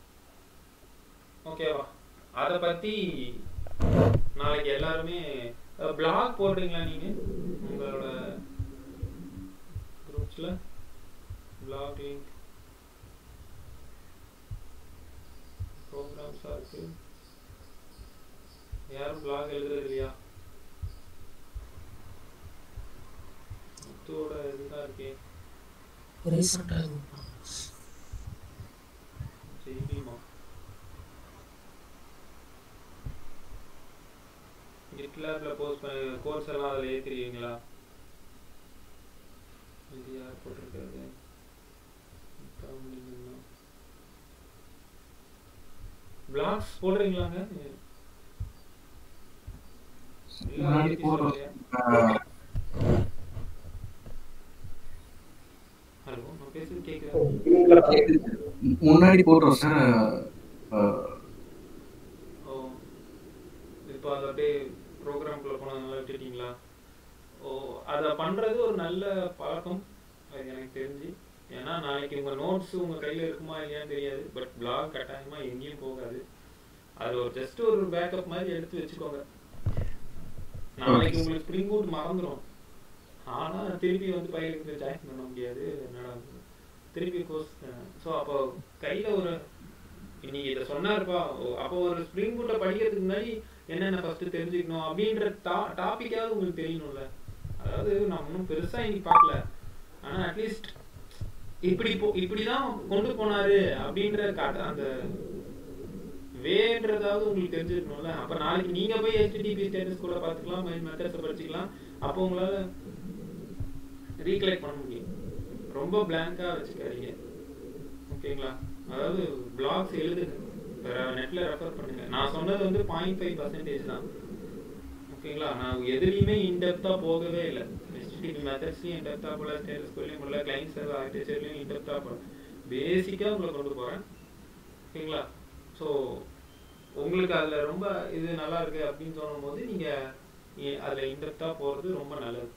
ஓகேவா அதை பத்தி நாளைக்கு எல்லாருமே பிளாக் போடுறீங்களா நீங்க உங்களோட குரூப்ஸ்ல பிளாக் லிங்க் ப்ரோக்ராம்ஸா இருக்கு யாரும் பிளாக் எழுதுறது இல்லையா முத்துவோட இதுதான் இருக்கே ரீசெண்டாக செய்திமா கிட்லாப்ல போஸ்ட் பண்ண கோர்ஸ் எல்லாம் அதில் ஏற்றிருக்கீங்களா இது யார் போட்டிருக்கிறது பிளாக்ஸ் போடுறீங்களாங்க இல்ல, முன்னாடி ஏத்தி போடுறோம். சொல்லலையா? ஆஹ் ஹலோ நான் பேசுறது கேட்குறேன் நீங்களா முன்னாடி போடுறோம் சார் ஓ இப்போ அதை அப்படியே ப்ரோக்ராம்குள்ளே போனதுனால விட்டுட்டீங்களா ஓ அதை பண்ணுறது ஒரு நல்ல பழக்கம் அது எனக்கு தெரிஞ்சு ஏன்னா நாளைக்கு உங்கள் நோட்ஸ் உங்கள் கையில் இருக்குமா இல்லையான்னு தெரியாது பட் பிளாக் கட்டாயமாக எங்கேயும் போகாது அது ஒரு ஜஸ்ட் ஒரு பேக்கப் மாதிரி எடுத்து வச்சுக்கோங்க நாளைக்கு உங்களுக்கு ஸ்ப்ரிங் பூட் மறந்துடும் ஆனால் திருப்பி வந்து பயிருக்கு ஜாயின் பண்ண முடியாது என்னடா இது? திருப்பி கோர்ஸ் ஸோ அப்போ கையில் ஒரு இன்னைக்கு இதை சொன்னாருப்பா ஓ, அப்போ ஒரு ஸ்ப்ரிங் பூட்டை படிக்கிறதுக்கு முன்னாடி என்னென்ன ஃபர்ஸ்ட் தெரிஞ்சுக்கணும் அப்படின்ற டா டாப்பிக்காவது உங்களுக்கு தெரியணும்ல அதாவது நான் ஒன்றும் பெருசா இன்னைக்கு பார்க்கல ஆனா அட்லீஸ்ட் இப்படி போ இப்படிதான் கொண்டு போனாரு அப்படின்ற காட்ட அந்த வேன்றதாவது உங்களுக்கு தெரிஞ்சிருக்கணும்ல அப்ப நாளைக்கு நீங்க போய் HTTP ஸ்டேட்டஸ் கூட பார்த்துக்கலாம் மெத்தட்ஸை படிச்சுக்கலாம் அப்போ உங்களால ரீகலெக்ட் பண்ண முடியும் ரொம்ப பிளாங்கா வச்சுக்காதீங்க ஓகேங்களா அதாவது பிளாக்ஸ் எழுதுங்க நெட்ல ரெஃபர் பண்ணுங்க நான் சொன்னது வந்து பாயிண்ட் ஃபைவ் பர்சன்டேஜ் தான் ஓகேங்களா நான் எதுலையுமே இன்டெப்தா போகவே இல்லை HTTP மெத்தட்ஸ்லையும் இன்டெப்தா போல ஸ்டேட்டஸ் கோலையும் போல கிளைண்ட் சர்வர் ஆர்கிடெக்சர்லையும் இன்டெப்தா போல பேசிக்கா உங்களை கொண்டு போறேன் ஓகேங்களா ஸோ உங்களுக்கு அதுல ரொம்ப இது நல்லா இருக்கு அப்படின்னு தோணும் போது நீங்க இ- அதுல இன்டெப்தா போறது ரொம்ப நல்லது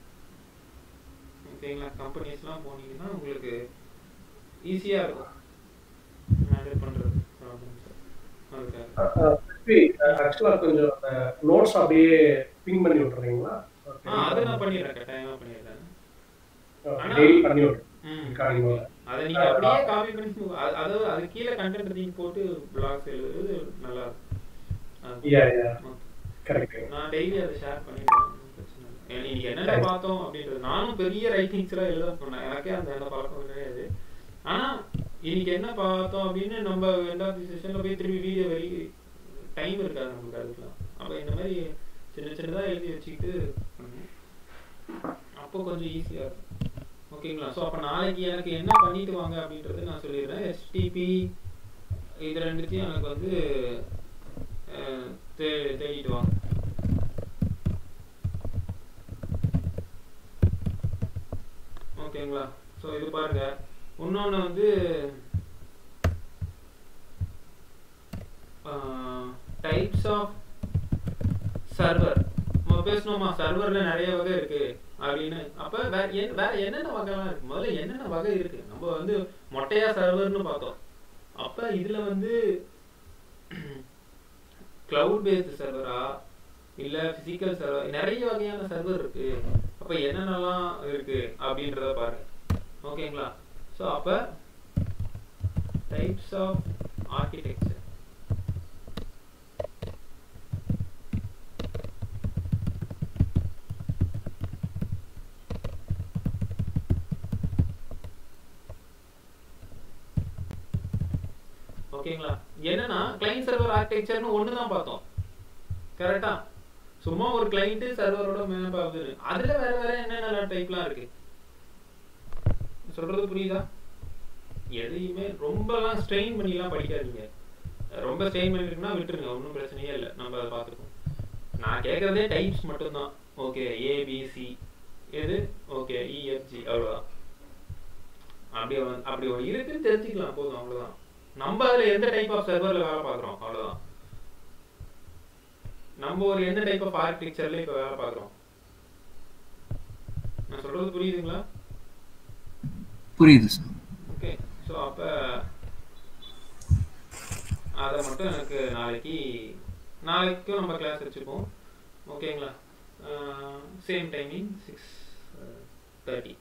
ஓகேங்களா கம்பெனிஸ்லாம் போனீங்கன்னா உங்களுக்கு ஈஸியா இருக்கும் ஹேண்டில் பண்றது ப்ராப்ளம்ஸ் அதுக்காக ஆக்சுவலா கொஞ்சம் நோட்ஸ் அப்படியே பிங் பண்ணி விட்டுறீங்களா ஆ அது நான் பண்ணிடுறேன் கட்டாயமா பண்ணிடுறேன் ஆனா- டெய்லி பண்ணி விட்டுறேன் ம் ரெக்கார்டிங் அதை நீங்க அப்படியே காப்பி பண்ணி அ- அதாவது அது கீழே கண்டென்ட் நீங்க போட்டு பிளாக்ஸ் எழுதுறது நல்லா இருக்கும் அது- யா யா Okay. கரெக்ட் நான் டெய்லி அதை ஷேர் பண்ணிடுவேன் ஒண்ணும் பிரச்சனை இல்லை. ஏன்னா இன்னைக்கு என்னென்ன பார்த்தோம் அப்படின்றது நானும் பெரிய ரைட்டிங்ஸ் எல்லாம் எழுத போனேன் எனக்கே அந்த அந்த பழக்கம் கிடையாது ஆனா இன்னைக்கு என்ன பார்த்தோம் அப்படின்னு நம்ம ரெண்டாவது செஷன்ல போய் திரும்பி வீடியோ வெளி டைம் இருக்காது நமக்கு அதுக்கெல்லாம் அப்ப இந்த மாதிரி சின்ன சின்னதா எழுதி வச்சுக்கிட்டு பண்ணுவோம். அப்போ கொஞ்சம் ஈஸியா இருக்கும் ஓகேங்களா ஸோ அப்போ நாளைக்கு எனக்கு என்ன பண்ணிட்டு வாங்க அப்படின்றது நான் சொல்லிடுறேன் HTTP இது ரெண்டுத்தையும் எனக்கு வந்து தே தேடிட்டு வாங்க ஓகேங்களா ஸோ இது பாருங்க இன்னொன்று வந்து டைப்ஸ் ஆஃப் சர்வர் நம்ம பேசணுமா சர்வர்ல நிறைய வகை இருக்கு அப்படின்னு அப்ப வேற என்- வேற என்னென்ன வகைலாம் இருக்கு முதல்ல என்னென்ன வகை இருக்கு நம்ம வந்து மொட்டையா சர்வர்னு பார்த்தோம் அப்ப இதுல வந்து கிளவுட் பேஸ்ட் சர்வரா இல்ல பிசிக்கல் சர்வர் நிறைய வகையான சர்வர் இருக்கு அப்ப என்னென்னலாம் இருக்கு அப்படின்றத பாருங்க ஓகேங்களா ஸோ அப்ப டைப்ஸ் ஆஃப் ஆர்கிடெக்சர் ஓகேங்களா என்னன்னா கிளைண்ட் சர்வர் ஆர்கிடெக்சர்னு ஒன்று தான் பார்த்தோம் கரெக்டா சும்மா ஒரு கிளைண்ட் சர்வரோட மேப் ஆகுது அதுல வேற வேற என்னென்ன டைப்லாம் இருக்கு சொல்றது புரியுதா எதையுமே ரொம்பலாம் ஸ்ட்ரெயின் பண்ணிலாம் படிக்காதீங்க ரொம்ப ஸ்ட்ரெயின் பண்ணிருக்குன்னா விட்டுருங்க ஒன்றும் பிரச்சனையே இல்லை நம்ம அதை பார்த்துப்போம் நான் கேட்கறதே டைப்ஸ் மட்டும்தான் ஓகே ஏபிசி எது ஓகே இஎஃப்ஜி அவ்வளோதான் அப்படி வந்து- அப்படி ஒன்று இருக்குன்னு தெரிஞ்சுக்கலாம் போதும் அவ்வளோதான் நம்ம அதில் எந்த டைப் ஆஃப் சர்வரில் வேலை பார்க்குறோம் அவ்வளோதான் நம்ம ஒரு எந்த டைப் ஆஃப் ஆர்கிடெக்சர்ல இப்போ வேலை பார்க்குறோம் நான் சொல்றது புரியுதுங்களா புரியுது சார் ஓகே ஸோ அப்போ அதை மட்டும் எனக்கு நாளைக்கு நாளைக்கும் நம்ம கிளாஸ் வச்சுப்போம் ஓகேங்களா சேம் டைமிங் சிக்ஸ் தேர்ட்டி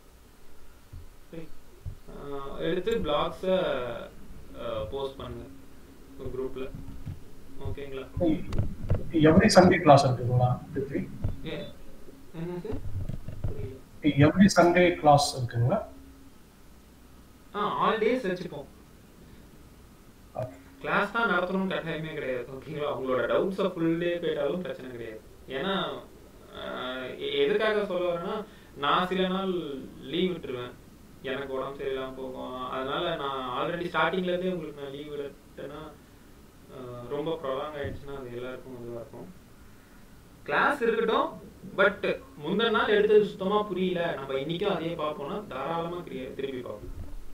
எடுத்து பிளாக்ஸை போஸ்ட் பண்ணுங்க ஒரு குரூப்பில் ஓகேங்களா எவ்ரி சண்டே கிளாஸ் இருக்குங்களா பிருத்வி ஏ என்னது புரியல எவ்ரி சண்டே கிளாஸ் இருக்குங்களா ஆ ஆல் டேஸ் வச்சுப்போம் கிளாஸ் தான் நடத்தணும்னு கட்டாயமே கிடையாது ஓகேங்களா உங்களோட டவுட்ஸை ஃபுல் டே கேட்டாலும் பிரச்சனை கிடையாது ஏன்னா ஆஹ் எ- எதுக்காக சொல்ல வரேன்னா நான் சில நாள் லீவ் விட்டுருவேன் எனக்கு உடம்பு சரியில்லாம போகும் அதனால நான் ஆல்ரெடி ஸ்டார்டிங்ல இருந்தே உங்களுக்கு நான் லீவ் விட்டேன்னா ஆஹ் ரொம்ப ப்ரொலாங் ஆயிடுச்சுன்னா அது எல்லாருக்கும் இதுவாக இருக்கும் கிளாஸ் இருக்கட்டும் பட் முந்தின நாள் எடுத்தது சுத்தமா புரியல நம்ம இன்னைக்கும் அதே பார்ப்போம்னா தாராளமா கிரியே- திருப்பி பார்ப்போம்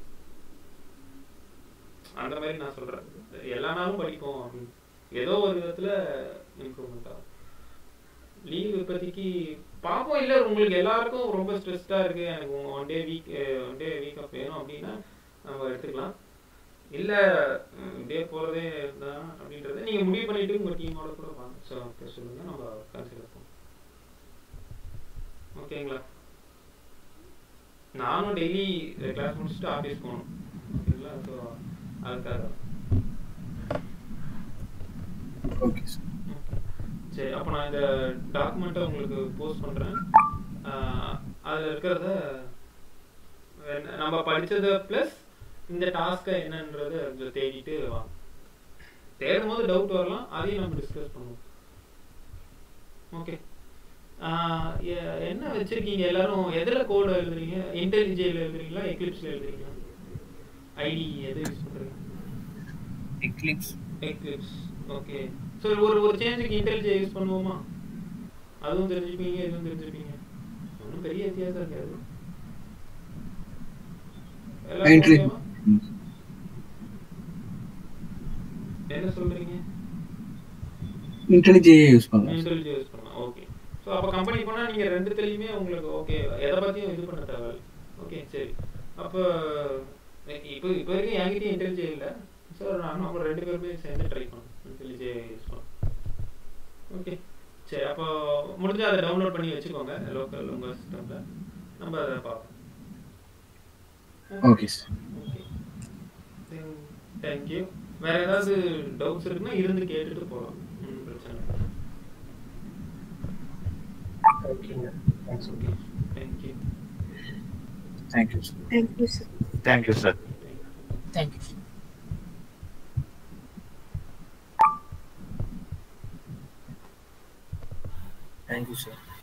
அந்த மாதிரி நான் சொல்றேன் எல்லா நாளும் படிப்போம் அப்படின்னு ஏதோ ஒரு விதத்துல இம்ப்ரூவ்மெண்ட் ஆகும் லீவ் இப்போதைக்கு பார்ப்போம் இல்லை உங்களுக்கு எல்லாருக்கும் ரொம்ப ஸ்ட்ரெஸ்டா இருக்கு எனக்கு one day week one day week off வேணும் அப்படின்னா நம்ம எடுத்துக்கலாம் இல்ல டே போறதே தான் அப்படின்றத நீங்க முடிவு பண்ணிட்டு உங்க டீமோட கூட வாங்க ஸோ அப்போ சொல்லுங்க நம்ம கன்சிடர் பண்ணுவோம் ஓகேங்களா நானும் டெய்லி கிளாஸ் முடிச்சுட்டு ஆஃபீஸ் போகணும் ஓகேங்களா ஸோ அதுக்காக ஓகே சார் சரி அப்போ நான் இந்த டாக்குமெண்ட்டை உங்களுக்கு போஸ்ட் பண்ணுறேன் அதில் இருக்கிறத என்ன- நம்ம படிச்சது ப்ளஸ் இந்த டாஸ்க்கை என்னன்றதை அதில் தேடிட்டு வாங்க தேடும் போது டவுட் வரலாம் அதையும் நம்ம டிஸ்கஸ் பண்ணுவோம் ஓகே என்ன வச்சிருக்கீங்க எல்லாரும் எதில் கோடு எழுதுறீங்க இன்டெலிஜேல எழுதுறீங்களா எக்லிப்ஸில் எழுதுறீங்களா ஐடி எது யூஸ் பண்ணுறீங்க எக்லிப்ஸ் எக்லிப்ஸ் ஓகே ஸோ ஒரு ஒரு சேஞ்சுக்கு இன்டெலிஜே யூஸ் பண்ணுவோமா அதுவும் தெரிஞ்சுப்பீங்க இதுவும் தெரிஞ்சுப்பீங்க ஒன்றும் பெரிய வித்தியாசம் இருக்காது எல்லாருக்கும் Entry. ஓகேவா? என்ன சொல்றீங்க இன்டெலிஜே யூஸ் பண்ணலாம் இன்டெலிஜே யூஸ் பண்ணலாம் ஓகே ஸோ அப்போ கம்பெனி போனால் நீங்கள் ரெண்டுத்துலேயுமே உங்களுக்கு ஓகே எதை பற்றியும் இது பண்ண தேவையில்ல ஓகே சரி அப்போ இப்போ இப்போ வரைக்கும் என்கிட்டயும் இன்டெலிஜே இல்லை ஸோ நானும் அப்புறம் ரெண்டு பேருமே சேர்ந்து ட்ரை பண்ணோம் இன்டெலிஜே யூஸ் பண்ணோம் ஓகே சரி அப்போ முடிஞ்சா அதை டவுன்லோட் பண்ணி வச்சுக்கோங்க லோக்கல் உங்கள் சிஸ்டமில் நம்ம அதை பார்ப்போம் ஓகே சார் ஓகே தேங்க்யூ வேற ஏதாவது டவுட்ஸ் இருக்குன்னா இருந்து கேட்டுட்டு போகலாம் ஒன்றும் பிரச்சனை இல்லை ஓகேங்க thanks okay thank you thank you sir thank you sir thank you sir thank you thank you sir